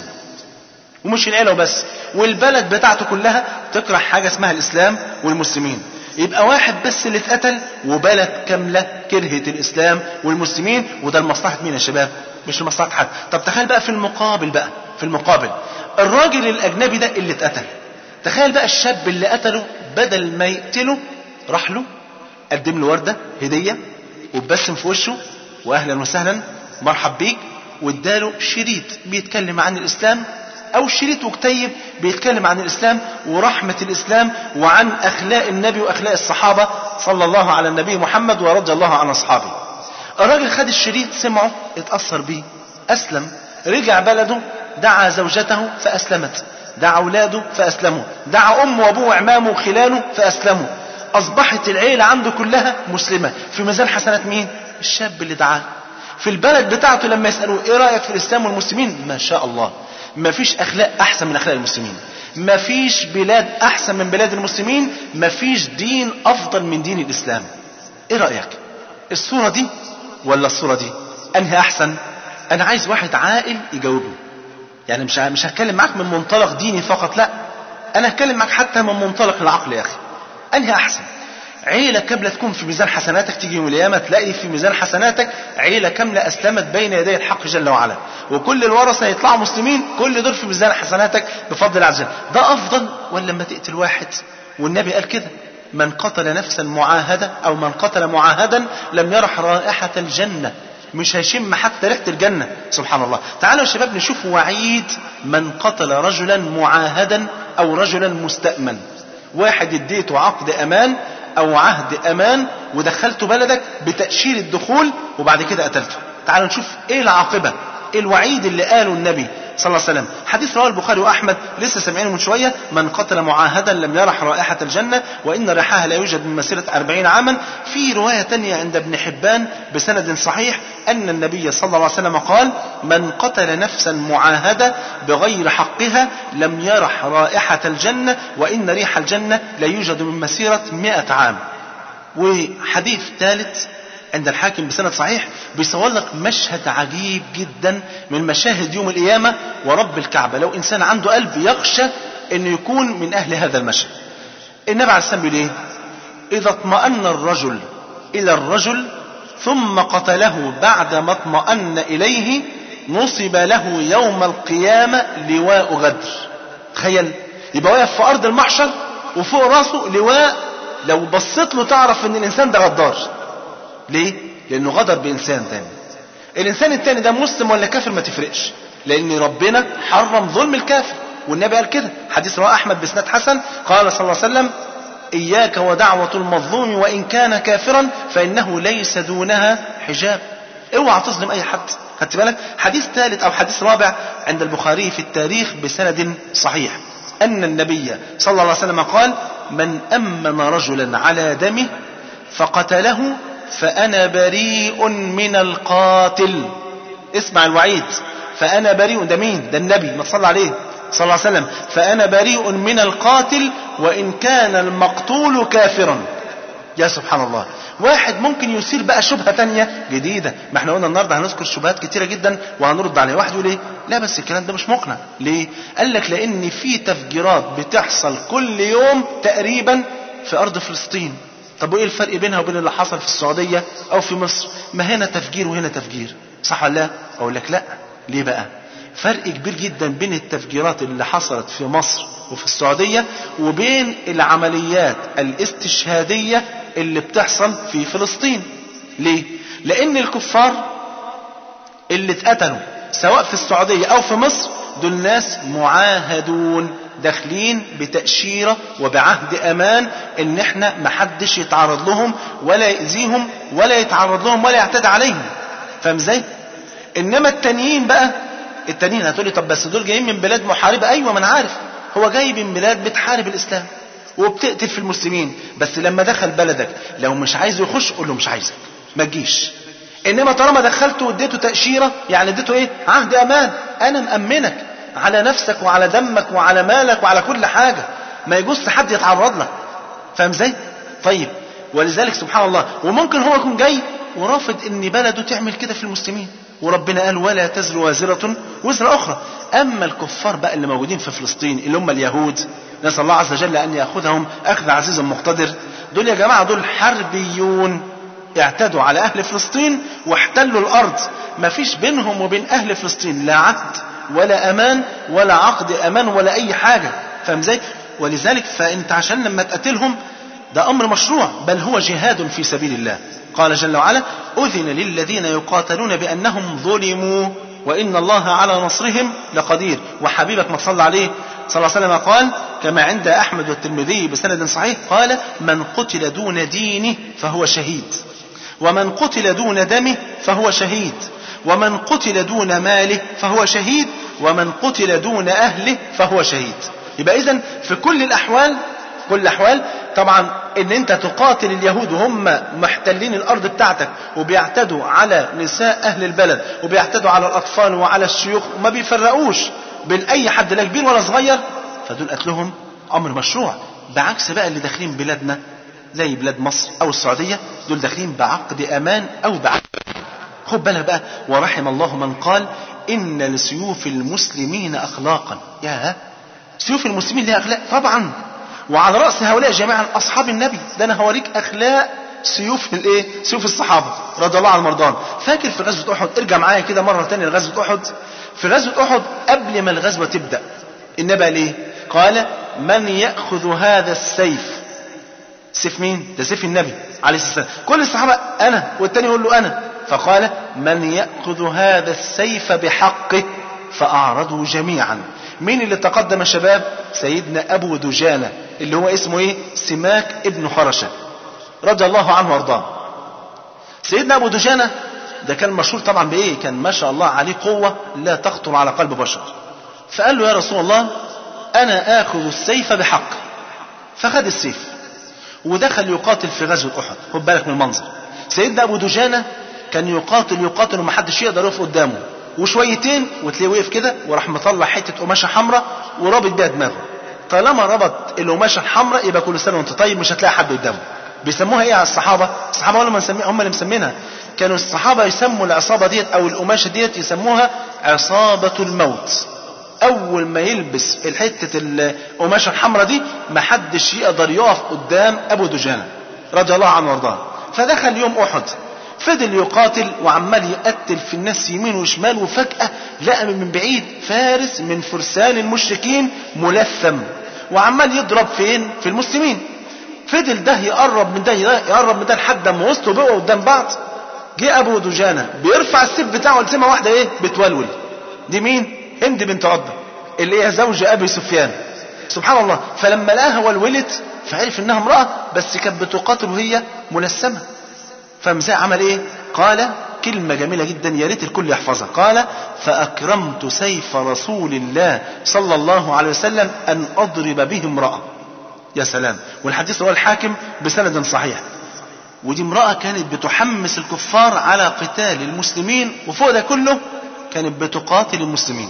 Speaker 1: ومش العيله وبس والبلد بتاعته كلها تكره حاجه اسمها الاسلام والمسلمين يبقى واحد بس اللي اتقتل وبلد كامله كرهت الاسلام والمسلمين وده لمصلحه مين يا شباب مش لمصلحه حد طب تخيل بقى في المقابل بقى في المقابل الراجل الاجنبي ده اللي اتقتل تخيل بقى الشاب اللي قتله بدل ما يقتله راح له قدم له ورده هديه وبسم في وشه واهلا وسهلا مرحب بيك واداله شريط بيتكلم عن الاسلام او شريط وكتيب بيتكلم عن الاسلام ورحمه الاسلام وعن اخلاق النبي واخلاق الصحابه صلى الله على النبي محمد ورضي الله عن اصحابه. الراجل خد الشريط سمعه اتاثر بيه اسلم رجع بلده دعا زوجته فاسلمت دعا اولاده فاسلموا دعا امه وابوه وعمامه وخلاله فاسلموا اصبحت العيله عنده كلها مسلمه في ميزان حسنات مين الشاب اللي دعاه في البلد بتاعته لما يسالوه ايه رايك في الاسلام والمسلمين ما شاء الله ما فيش اخلاق احسن من اخلاق المسلمين ما فيش بلاد احسن من بلاد المسلمين ما فيش دين افضل من دين الاسلام ايه رايك الصوره دي ولا الصوره دي انهي احسن انا عايز واحد عاقل يجاوبني يعني مش مش هتكلم معاك من منطلق ديني فقط لا انا هتكلم معاك حتى من منطلق العقل يا اخي انهي احسن عيلة كاملة تكون في ميزان حسناتك تيجي يوم القيامة تلاقي في ميزان حسناتك عيلة كاملة أسلمت بين يدي الحق جل وعلا وكل الورثة يطلعوا مسلمين كل دول في ميزان حسناتك بفضل الله عز وجل ده أفضل ولا لما تقتل واحد والنبي قال كده من قتل نفسا معاهدة أو من قتل معاهدا لم يرح رائحة الجنة مش هيشم حتى ريحة الجنة سبحان الله تعالوا يا شباب نشوف وعيد من قتل رجلا معاهدا أو رجلا مستأمن واحد اديته عقد أمان او عهد امان ودخلته بلدك بتأشير الدخول وبعد كده قتلته تعالوا نشوف ايه العاقبة ايه الوعيد اللي قاله النبي صلى الله عليه وسلم حديث رواه البخاري واحمد لسه سامعينه من شويه من قتل معاهدا لم يرح رائحه الجنه وان ريحها لا يوجد من مسيره أربعين عاما في روايه تانية عند ابن حبان بسند صحيح ان النبي صلى الله عليه وسلم قال من قتل نفسا معاهده بغير حقها لم يرح رائحه الجنه وان ريح الجنه لا يوجد من مسيره مئة عام وحديث ثالث عند الحاكم بسند صحيح بيصور لك مشهد عجيب جدا من مشاهد يوم القيامة ورب الكعبة لو إنسان عنده قلب يخشى أنه يكون من أهل هذا المشهد النبي عليه السلام بيقول إيه إذا اطمأن الرجل إلى الرجل ثم قتله بعدما اطمأن إليه نصب له يوم القيامة لواء غدر تخيل يبقى واقف في أرض المحشر وفوق راسه لواء لو بصيت له تعرف ان الانسان ده غدار ليه لانه غدر بانسان تاني الانسان التاني ده مسلم ولا كافر ما تفرقش لان ربنا حرم ظلم الكافر والنبي قال كده حديث رواه احمد بسناد حسن قال صلى الله عليه وسلم اياك ودعوة المظلوم وان كان كافرا فانه ليس دونها حجاب اوعى تظلم اي حد خدت بالك حديث ثالث او حديث رابع عند البخاري في التاريخ بسند صحيح أن النبي صلى الله عليه وسلم قال من أمن رجلا على دمه فقتله فأنا بريء من القاتل اسمع الوعيد فأنا بريء ده مين ده النبي ما تصلى عليه صلى الله عليه وسلم فأنا بريء من القاتل وإن كان المقتول كافرا يا سبحان الله واحد ممكن يثير بقى شبهة تانية جديدة ما احنا قلنا النهاردة هنذكر شبهات كتيرة جدا وهنرد عليها واحد يقول ايه لا بس الكلام ده مش مقنع ليه قال لك لان في تفجيرات بتحصل كل يوم تقريبا في ارض فلسطين طب وايه الفرق بينها وبين اللي حصل في السعودية او في مصر ما هنا تفجير وهنا تفجير صح ولا لا اقول لك لا ليه بقى فرق كبير جدا بين التفجيرات اللي حصلت في مصر وفي السعودية وبين العمليات الاستشهادية اللي بتحصل في فلسطين ليه لان الكفار اللي اتقتلوا سواء في السعودية او في مصر دول ناس معاهدون داخلين بتأشيرة وبعهد امان ان احنا محدش يتعرض لهم ولا يأذيهم ولا يتعرض لهم ولا يعتدي عليهم فاهم ازاي انما التانيين بقى التانيين هتقولي طب بس دول جايين من بلاد محاربة ايوه ما انا عارف هو جاي من بلاد بتحارب الاسلام وبتقتل في المسلمين بس لما دخل بلدك لو مش عايزه يخش قول له مش عايزك ما تجيش انما طالما دخلته واديته تأشيرة يعني اديته ايه عهد امان انا مأمنك على نفسك وعلى دمك وعلى مالك وعلى كل حاجة ما يجوز حد يتعرض لك فاهم ازاي طيب ولذلك سبحان الله وممكن هو يكون جاي ورافض ان بلده تعمل كده في المسلمين وربنا قال ولا تزر وازرة وزر أخرى أما الكفار بقى اللي موجودين في فلسطين اللي هم اليهود نسأل الله عز وجل أن يأخذهم أخذ عزيز مقتدر دول يا جماعة دول حربيون اعتدوا على أهل فلسطين واحتلوا الأرض ما فيش بينهم وبين أهل فلسطين لا عهد ولا أمان ولا عقد أمان ولا أي حاجة فاهم ازاي ولذلك فأنت عشان لما تقتلهم ده أمر مشروع بل هو جهاد في سبيل الله قال جل وعلا أذن للذين يقاتلون بأنهم ظلموا وإن الله على نصرهم لقدير وحبيبك ما تصلى عليه صلى الله عليه وسلم قال كما عند أحمد والترمذي بسند صحيح قال من قتل دون دينه فهو شهيد ومن قتل دون دمه فهو شهيد ومن قتل دون ماله فهو شهيد ومن قتل دون أهله فهو شهيد يبقى إذن في كل الأحوال كل الأحوال طبعا ان انت تقاتل اليهود وهم محتلين الارض بتاعتك وبيعتدوا على نساء اهل البلد وبيعتدوا على الاطفال وعلى الشيوخ وما بيفرقوش بين اي حد لا كبير ولا صغير فدول قتلهم امر مشروع بعكس بقى اللي داخلين بلادنا زي بلاد مصر او السعودية دول داخلين بعقد امان او بعقد خد بالك بقى ورحم الله من قال ان لسيوف المسلمين اخلاقا يا سيوف المسلمين لها اخلاق طبعا وعلى رأس هؤلاء جميعا أصحاب النبي ده أنا هوريك أخلاق سيوف الايه سيوف الصحابة رضي الله عن المرضان فاكر في غزوة أحد ارجع معايا كده مرة تانية لغزوة أحد في غزوة أحد قبل ما الغزوة تبدأ النبي قال ايه قال من يأخذ هذا السيف سيف مين ده سيف النبي عليه الصلاة والسلام كل الصحابة أنا والتاني يقول له أنا فقال من يأخذ هذا السيف بحقه فأعرضوا جميعا مين اللي تقدم يا شباب سيدنا أبو دجانة اللي هو اسمه ايه سماك ابن خرشة رضي الله عنه وارضاه سيدنا أبو دجانة ده كان مشهور طبعا بإيه كان ما شاء الله عليه قوة لا تخطر على قلب بشر فقال له يا رسول الله أنا آخذ السيف بحق فخد السيف ودخل يقاتل في غزوة أحد خد بالك من المنظر سيدنا أبو دجانة كان يقاتل يقاتل ومحدش يقدر يقف قدامه وشويتين وتلاقيه وقف كده وراح مطلع حته قماشه حمراء ورابط بيها دماغه طالما ربط القماشه الحمراء يبقى كل سنه وانت طيب مش هتلاقي حد قدامه بيسموها ايه على الصحابه الصحابه هم اللي هم اللي مسمينها كانوا الصحابه يسموا العصابه ديت او القماشه ديت يسموها عصابه الموت اول ما يلبس الحته القماشه الحمراء دي ما حدش يقدر يقف قدام ابو دجانه رضي الله عنه وارضاه فدخل يوم احد فضل يقاتل وعمال يقتل في الناس يمين وشمال وفجأة لقى من بعيد فارس من فرسان المشركين ملثم وعمال يضرب فين في المسلمين فضل ده يقرب من ده يقرب من ده لحد ما وسطه بقوا قدام بعض جه ابو دجانه بيرفع السيف بتاعه لسمه واحده ايه بتولول دي مين هند بنت عتبه اللي هي زوج ابي سفيان سبحان الله فلما لقاها ولولت فعرف انها امراه بس كانت بتقاتل وهي ملثمه فمزاع عمل ايه قال كلمة جميلة جدا يا ريت الكل يحفظها قال فأكرمت سيف رسول الله صلى الله عليه وسلم أن أضرب به امرأة يا سلام والحديث رواه الحاكم بسند صحيح ودي امرأة كانت بتحمس الكفار على قتال المسلمين وفوق ده كله كانت بتقاتل المسلمين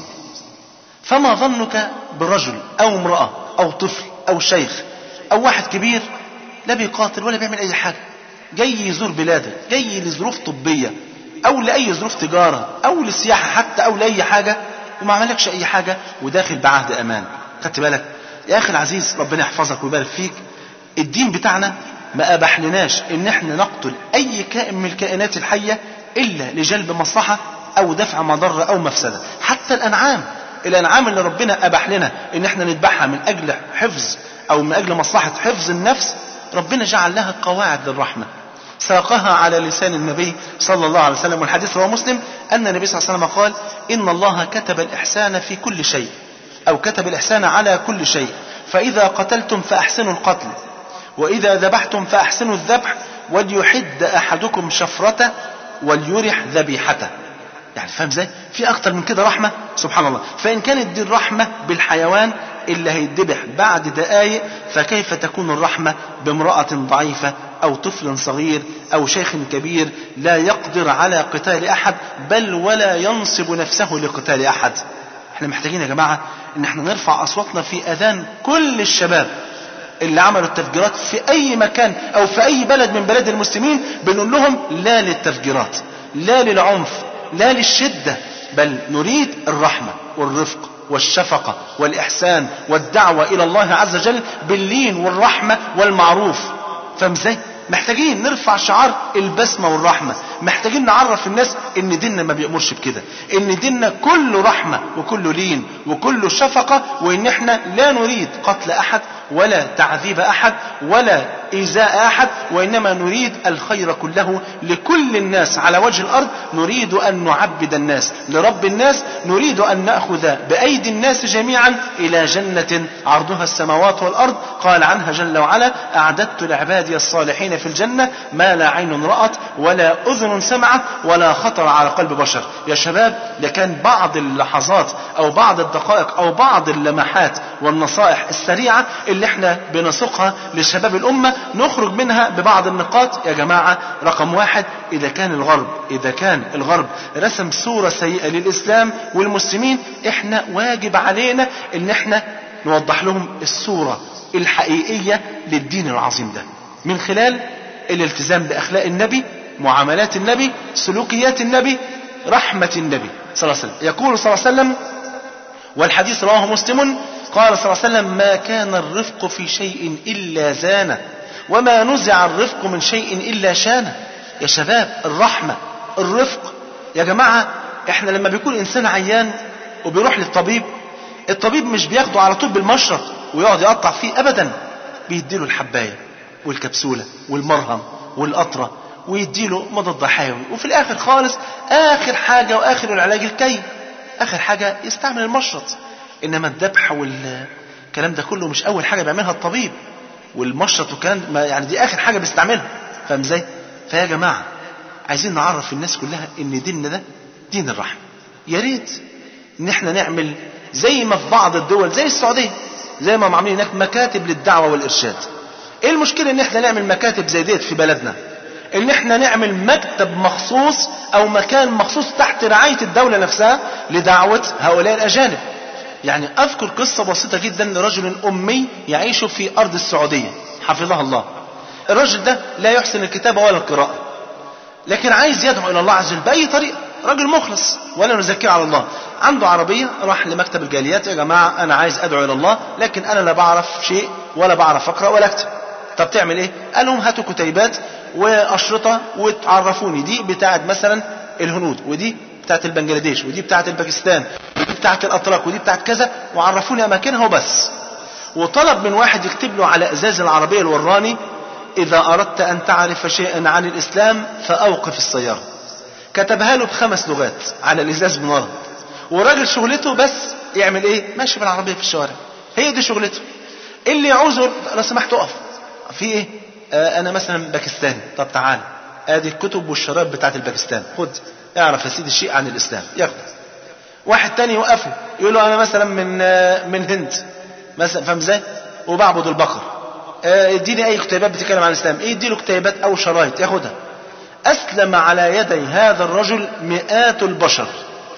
Speaker 1: فما ظنك برجل أو امرأة أو طفل أو شيخ أو واحد كبير لا بيقاتل ولا بيعمل أي حاجة جاي يزور بلاده جاي لظروف طبية أو لأي ظروف تجارة أو للسياحة حتى أو لأي حاجة وما عملكش أي حاجة وداخل بعهد أمان خدت بالك يا أخي العزيز ربنا يحفظك ويبارك فيك الدين بتاعنا ما أباح لناش إن احنا نقتل أي كائن من الكائنات الحية إلا لجلب مصلحة أو دفع مضرة أو مفسدة حتى الأنعام الأنعام اللي ربنا أباح لنا إن احنا نذبحها من أجل حفظ أو من أجل مصلحة حفظ النفس ربنا جعل لها قواعد للرحمة ساقها على لسان النبي صلى الله عليه وسلم والحديث رواه مسلم أن النبي صلى الله عليه وسلم قال إن الله كتب الإحسان في كل شيء أو كتب الإحسان على كل شيء فإذا قتلتم فأحسنوا القتل وإذا ذبحتم فأحسنوا الذبح وليحد أحدكم شفرته وليرح ذبيحته يعني فاهم ازاي؟ في أكتر من كده رحمة سبحان الله فإن كانت دي الرحمة بالحيوان اللي هيتذبح بعد دقايق فكيف تكون الرحمة بامرأة ضعيفة أو طفل صغير أو شيخ كبير لا يقدر على قتال أحد بل ولا ينصب نفسه لقتال أحد احنا محتاجين يا جماعة ان احنا نرفع أصواتنا في أذان كل الشباب اللي عملوا التفجيرات في أي مكان أو في أي بلد من بلاد المسلمين بنقول لهم لا للتفجيرات لا للعنف لا للشدة بل نريد الرحمة والرفق والشفقة والإحسان والدعوة إلى الله عز وجل باللين والرحمة والمعروف فاهم ازاي؟ محتاجين نرفع شعار البسمة والرحمة محتاجين نعرف الناس ان ديننا ما بيأمرش بكده ان ديننا كله رحمة وكله لين وكله شفقة وان احنا لا نريد قتل احد ولا تعذيب احد ولا ايذاء احد وانما نريد الخير كله لكل الناس على وجه الارض نريد ان نعبد الناس لرب الناس نريد ان ناخذ بايدي الناس جميعا الى جنه عرضها السماوات والارض قال عنها جل وعلا اعددت لعبادي الصالحين في الجنه ما لا عين رات ولا اذن سمعت ولا خطر على قلب بشر يا شباب ده كان بعض اللحظات او بعض الدقائق او بعض اللمحات والنصائح السريعه اللي احنا بنسوقها لشباب الامه نخرج منها ببعض النقاط يا جماعه رقم واحد اذا كان الغرب اذا كان الغرب رسم صوره سيئه للاسلام والمسلمين احنا واجب علينا ان احنا نوضح لهم الصوره الحقيقيه للدين العظيم ده من خلال الالتزام باخلاق النبي معاملات النبي سلوكيات النبي رحمه النبي صلى الله عليه وسلم يقول صلى الله عليه وسلم والحديث رواه مسلم قال صلى الله عليه وسلم ما كان الرفق في شيء إلا زانه وما نزع الرفق من شيء إلا شانه يا شباب الرحمة الرفق يا جماعة احنا لما بيكون إنسان عيان وبيروح للطبيب الطبيب مش بياخده على طول بالمشرط ويقعد يقطع فيه أبدا بيديله الحباية والكبسولة والمرهم والقطرة ويديله مضاد حيوي وفي الآخر خالص آخر حاجة وآخر العلاج الكي آخر حاجة يستعمل المشرط انما الذبح والكلام ده كله مش اول حاجه بيعملها الطبيب والمشرط والكلام ما يعني دي اخر حاجه بيستعملها فاهم ازاي فيا جماعه عايزين نعرف الناس كلها ان ديننا ده دين الرحمه يا ريت ان احنا نعمل زي ما في بعض الدول زي السعوديه زي ما هم عاملين هناك مكاتب للدعوه والارشاد ايه المشكله ان احنا نعمل مكاتب زي ديت في بلدنا ان احنا نعمل مكتب مخصوص او مكان مخصوص تحت رعايه الدوله نفسها لدعوه هؤلاء الاجانب يعني أذكر قصة بسيطة جدا لرجل أمي يعيش في أرض السعودية حفظها الله الرجل ده لا يحسن الكتابة ولا القراءة لكن عايز يدعو إلى الله عز وجل بأي طريقة راجل مخلص ولا نزكيه على الله عنده عربية راح لمكتب الجاليات يا جماعة أنا عايز أدعو إلى الله لكن أنا لا بعرف شيء ولا بعرف أقرأ ولا أكتب طب تعمل إيه؟ قال لهم هاتوا كتيبات وأشرطة وتعرفوني دي بتاعت مثلا الهنود ودي بتاعت البنجلاديش ودي بتاعت الباكستان ودي بتاعت الأتراك ودي بتاعت كذا وعرفوني أماكنها وبس وطلب من واحد يكتب له على ازاز العربيه الوراني اذا اردت ان تعرف شيئا عن الاسلام فاوقف السياره كتبها له بخمس لغات على الازاز من ورا والراجل شغلته بس يعمل ايه ماشي بالعربيه في الشوارع هي دي شغلته اللي يعوزه لو سمحت اقف في ايه آه انا مثلا باكستاني طب تعال ادي الكتب والشراب بتاعت الباكستان خد اعرف يا سيدي الشيء عن الاسلام ياخده واحد تاني يوقفه يقول له انا مثلا من آه من هند مثلا فاهم ازاي وبعبد البقر آه، اديني اي كتيبات بتتكلم عن الاسلام ايه اديله كتيبات او شرايط ياخدها اسلم على يدي هذا الرجل مئات البشر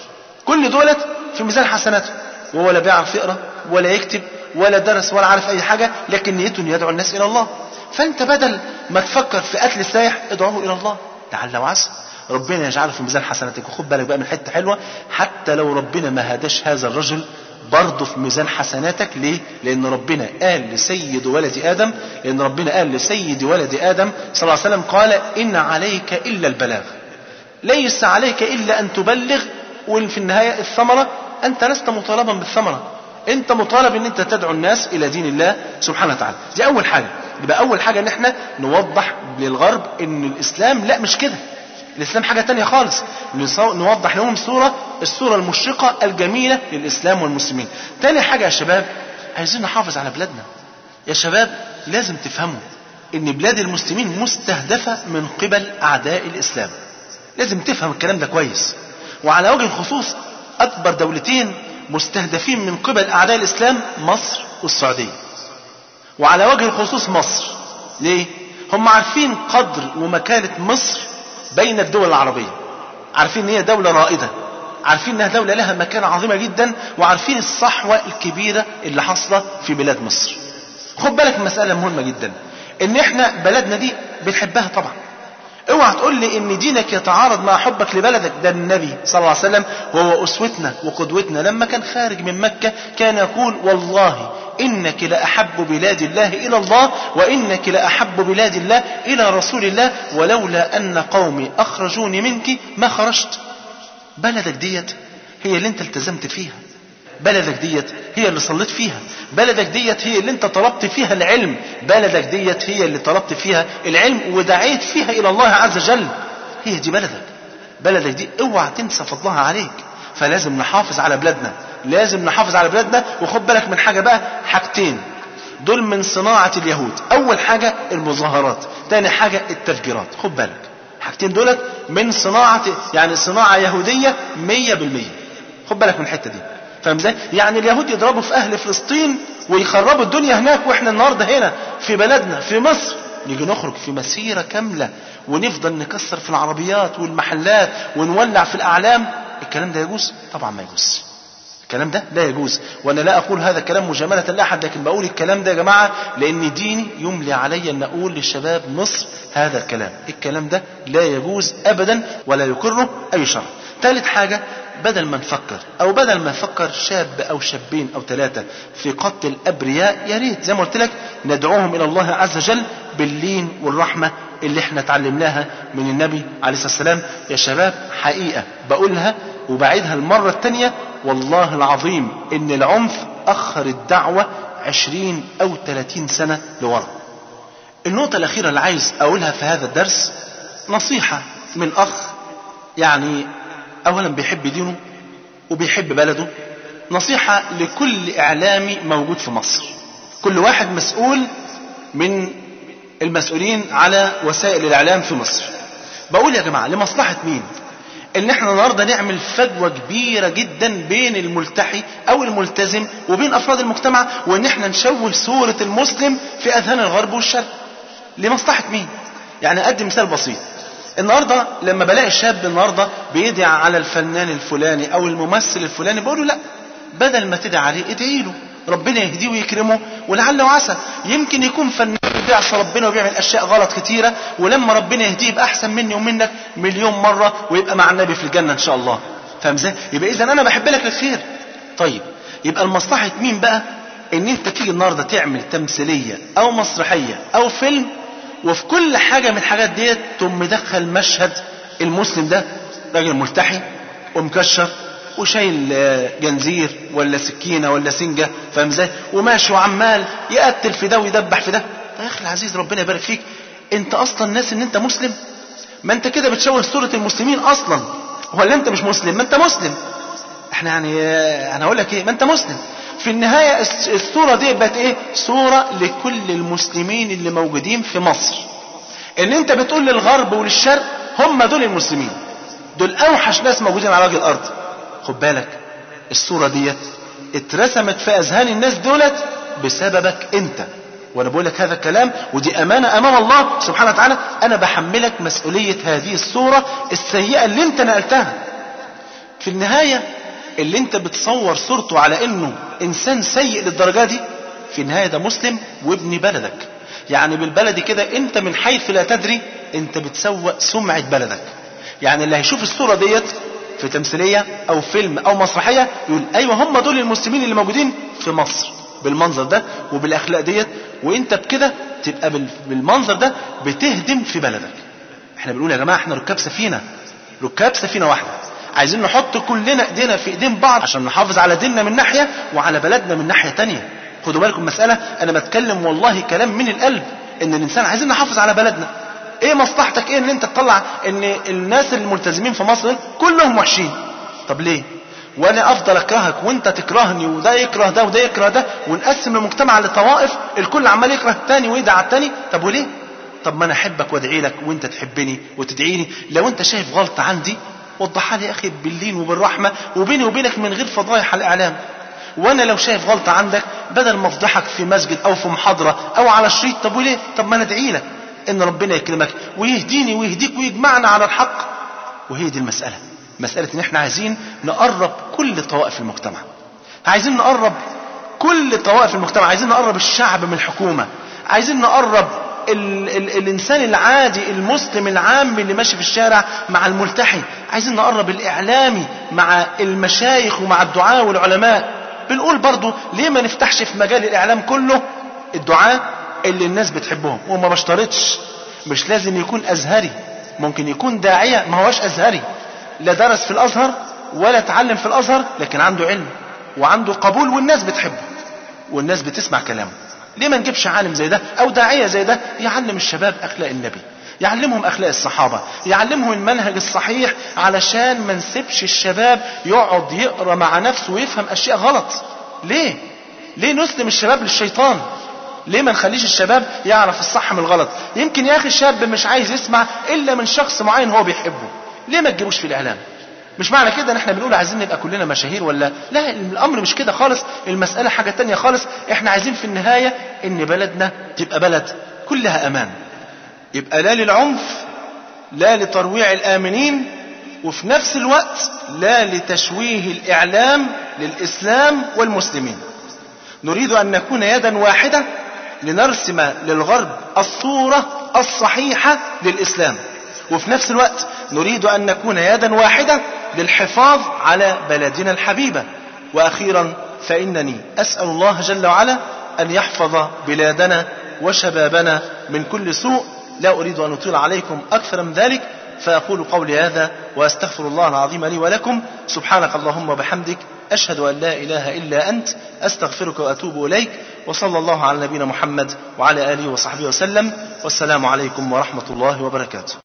Speaker 1: كل دولت في ميزان حسناته وهو لا بيعرف يقرا ولا يكتب ولا درس ولا عارف اي حاجه لكن نيته انه يدعو الناس الى الله فانت بدل ما تفكر في قتل السايح ادعوه الى الله لعل وعسى ربنا يجعله في ميزان حسناتك وخد بالك بقى من حته حلوه حتى لو ربنا ما هداش هذا الرجل برضه في ميزان حسناتك ليه؟ لأن ربنا قال لسيد ولد آدم لأن ربنا قال لسيد ولد آدم صلى الله عليه وسلم قال إن عليك إلا البلاغ ليس عليك إلا أن تبلغ وفي النهاية الثمرة أنت لست مطالبا بالثمرة أنت مطالب أن أنت تدعو الناس إلى دين الله سبحانه وتعالى دي أول حاجة يبقى أول حاجة أن احنا نوضح للغرب أن الإسلام لا مش كده الإسلام حاجة تانية خالص نصو- نوضح لهم صورة الصورة المشرقة الجميلة للإسلام والمسلمين تاني حاجة يا شباب عايزين نحافظ على بلادنا يا شباب لازم تفهموا ان بلاد المسلمين مستهدفة من قبل اعداء الاسلام لازم تفهم الكلام ده كويس وعلى وجه الخصوص اكبر دولتين مستهدفين من قبل اعداء الاسلام مصر والسعودية وعلى وجه الخصوص مصر ليه هم عارفين قدر ومكانة مصر بين الدول العربية عارفين ان هي دولة رائدة عارفين انها دولة لها مكانة عظيمة جدا وعارفين الصحوة الكبيرة اللي حاصلة في بلاد مصر خد بالك من مسألة مهمة جدا ان احنا بلدنا دي بنحبها طبعا اوعى تقول لي ان دينك يتعارض مع حبك لبلدك ده النبي صلى الله عليه وسلم وهو اسوتنا وقدوتنا لما كان خارج من مكة كان يقول والله انك لاحب بلاد الله الى الله وانك لاحب بلاد الله الى رسول الله ولولا ان قومي اخرجوني منك ما خرجت بلدك ديت هي اللي انت التزمت فيها بلدك ديت هي اللي صليت فيها بلدك ديت هي اللي انت طلبت فيها العلم بلدك ديت هي اللي طلبت فيها العلم ودعيت فيها الى الله عز وجل هي دي بلدك بلدك دي اوعى تنسى فضلها عليك فلازم نحافظ على بلادنا لازم نحافظ على بلادنا وخد بالك من حاجة بقى حاجتين دول من صناعة اليهود اول حاجة المظاهرات تاني حاجة التفجيرات خد بالك حاجتين دولت من صناعة يعني صناعة يهودية مية بالمية خد بالك من الحتة دي فاهم ازاي؟ يعني اليهود يضربوا في اهل فلسطين ويخربوا الدنيا هناك واحنا النهارده هنا في بلدنا في مصر نيجي نخرج في مسيره كامله ونفضل نكسر في العربيات والمحلات ونولع في الاعلام الكلام ده يجوز؟ طبعا ما يجوز. الكلام ده لا يجوز وانا لا اقول هذا كلام مجامله لاحد لكن بقول الكلام ده يا جماعه لان ديني يملي علي ان اقول للشباب مصر هذا الكلام الكلام ده لا يجوز ابدا ولا يقره اي شرع ثالث حاجه بدل ما نفكر او بدل ما نفكر شاب او شابين او ثلاثه في قتل الابرياء يا ريت زي ما قلت لك ندعوهم الى الله عز وجل باللين والرحمه اللي احنا اتعلمناها من النبي عليه الصلاه والسلام يا شباب حقيقه بقولها وبعيدها المره الثانيه والله العظيم ان العنف اخر الدعوه عشرين او ثلاثين سنه لورا النقطة الأخيرة اللي عايز أقولها في هذا الدرس نصيحة من أخ يعني أولا بيحب دينه وبيحب بلده نصيحة لكل إعلامي موجود في مصر كل واحد مسؤول من المسؤولين على وسائل الإعلام في مصر بقول يا جماعة لمصلحة مين ان احنا النهارده نعمل فجوه كبيره جدا بين الملتحي او الملتزم وبين افراد المجتمع وان احنا نشوه صوره المسلم في اذهان الغرب والشرق لمصلحه مين يعني ادي مثال بسيط النهارده لما بلاقي الشاب النهارده بيدعي على الفنان الفلاني او الممثل الفلاني بقول له لا بدل ما تدعي عليه ادعي له ربنا يهديه ويكرمه ولعل وعسى يمكن يكون فنان بيعصى ربنا وبيعمل اشياء غلط كتيره ولما ربنا يهديه يبقى احسن مني ومنك مليون مره ويبقى مع النبي في الجنه ان شاء الله فاهم ازاي يبقى اذا انا بحب لك الخير طيب يبقى المصلحه مين بقى ان انت تيجي النهارده تعمل تمثيليه او مسرحيه او فيلم وفي كل حاجه من الحاجات ديت تقوم مدخل مشهد المسلم ده راجل ملتحي ومكشر وشايل آه، جنزير ولا سكينه ولا سنجه فاهم ازاي وماشي وعمال يقتل في ده ويدبح في ده يا اخي العزيز ربنا يبارك فيك انت اصلا ناس ان انت مسلم ما انت كده بتشوه صوره المسلمين اصلا ولا انت مش مسلم ما انت مسلم احنا يعني آه، انا هقول لك ايه ما انت مسلم في النهايه الس- الصوره دي بقت ايه صوره لكل المسلمين اللي موجودين في مصر ان انت بتقول للغرب وللشرق هم دول المسلمين دول اوحش ناس موجودين على وجه الارض خد بالك الصوره ديت اترسمت في اذهان الناس دولت بسببك انت وانا بقول لك هذا الكلام ودي امانه امام الله سبحانه وتعالى انا بحملك مسؤوليه هذه الصوره السيئه اللي انت نقلتها في النهاية اللي انت بتصور صورته على انه انسان سيء للدرجة دي في النهاية ده مسلم وابن بلدك يعني بالبلدي كده انت من حيث لا تدري انت بتسوق سمعة بلدك يعني اللي هيشوف الصورة ديت في تمثيلية او فيلم او مسرحية يقول ايوه هم دول المسلمين اللي موجودين في مصر بالمنظر ده وبالاخلاق ديت وانت بكده تبقى بال- بالمنظر ده بتهدم في بلدك احنا بنقول يا جماعة احنا ركاب سفينة ركاب سفينة واحدة عايزين نحط كلنا ايدينا في ايدين بعض عشان نحافظ على ديننا من ناحية وعلى بلدنا من ناحية تانية خدوا بالكم مسألة انا بتكلم والله كلام من القلب ان الانسان عايزين نحافظ على بلدنا ايه مصلحتك ايه ان انت تطلع ان الناس الملتزمين في مصر كلهم وحشين طب ليه وانا افضل اكرهك وانت تكرهني وده يكره ده وده يكره ده ونقسم المجتمع لطوائف الكل عمال يكره التاني ويدعى على التاني طب وليه طب ما انا احبك وادعي لك وانت تحبني وتدعيني لو انت شايف غلطه عندي وضحها لي يا اخي باللين وبالرحمه وبيني وبينك من غير فضايح على الاعلام وانا لو شايف غلطه عندك بدل ما افضحك في مسجد او في محاضره او على شريط طب وليه طب ما انا ادعي لك ان ربنا يكرمك ويهديني ويهديك ويجمعنا على الحق وهي دي المساله مساله ان احنا عايزين نقرب كل طوائف المجتمع عايزين نقرب كل طوائف المجتمع عايزين نقرب الشعب من الحكومة عايزين نقرب ال ال الإنسان العادي المسلم العام اللي ماشي في الشارع مع الملتحي عايزين نقرب الإعلامي مع المشايخ ومع الدعاة والعلماء بنقول برضو ليه ما نفتحش في مجال الإعلام كله الدعاة اللي الناس بتحبهم وما بشترطش مش لازم يكون أزهري ممكن يكون داعية ما هوش أزهري لا درس في الأزهر ولا اتعلم في الأزهر لكن عنده علم وعنده قبول والناس بتحبه والناس بتسمع كلامه ليه ما نجيبش عالم زي ده او داعيه زي ده يعلم الشباب اخلاق النبي يعلمهم اخلاق الصحابه يعلمهم المنهج الصحيح علشان ما نسيبش الشباب يقعد يقرا مع نفسه ويفهم اشياء غلط ليه ليه نسلم الشباب للشيطان ليه ما نخليش الشباب يعرف الصح من الغلط يمكن يا اخي الشاب مش عايز يسمع الا من شخص معين هو بيحبه ليه ما تجيبوش في الاعلام مش معنى كده ان احنا بنقول عايزين نبقى كلنا مشاهير ولا لا الامر مش كده خالص المسألة حاجة تانية خالص احنا عايزين في النهاية ان بلدنا تبقى بلد كلها امان يبقى لا للعنف لا لترويع الامنين وفي نفس الوقت لا لتشويه الاعلام للاسلام والمسلمين نريد ان نكون يدا واحدة لنرسم للغرب الصورة الصحيحة للاسلام وفي نفس الوقت نريد أن نكون يدا واحدة للحفاظ على بلدنا الحبيبة وأخيرا فإنني أسأل الله جل وعلا أن يحفظ بلادنا وشبابنا من كل سوء لا أريد أن أطيل عليكم أكثر من ذلك فأقول قولي هذا وأستغفر الله العظيم لي ولكم سبحانك اللهم وبحمدك أشهد أن لا إله إلا أنت أستغفرك وأتوب إليك وصلى الله على نبينا محمد وعلى آله وصحبه وسلم والسلام عليكم ورحمة الله وبركاته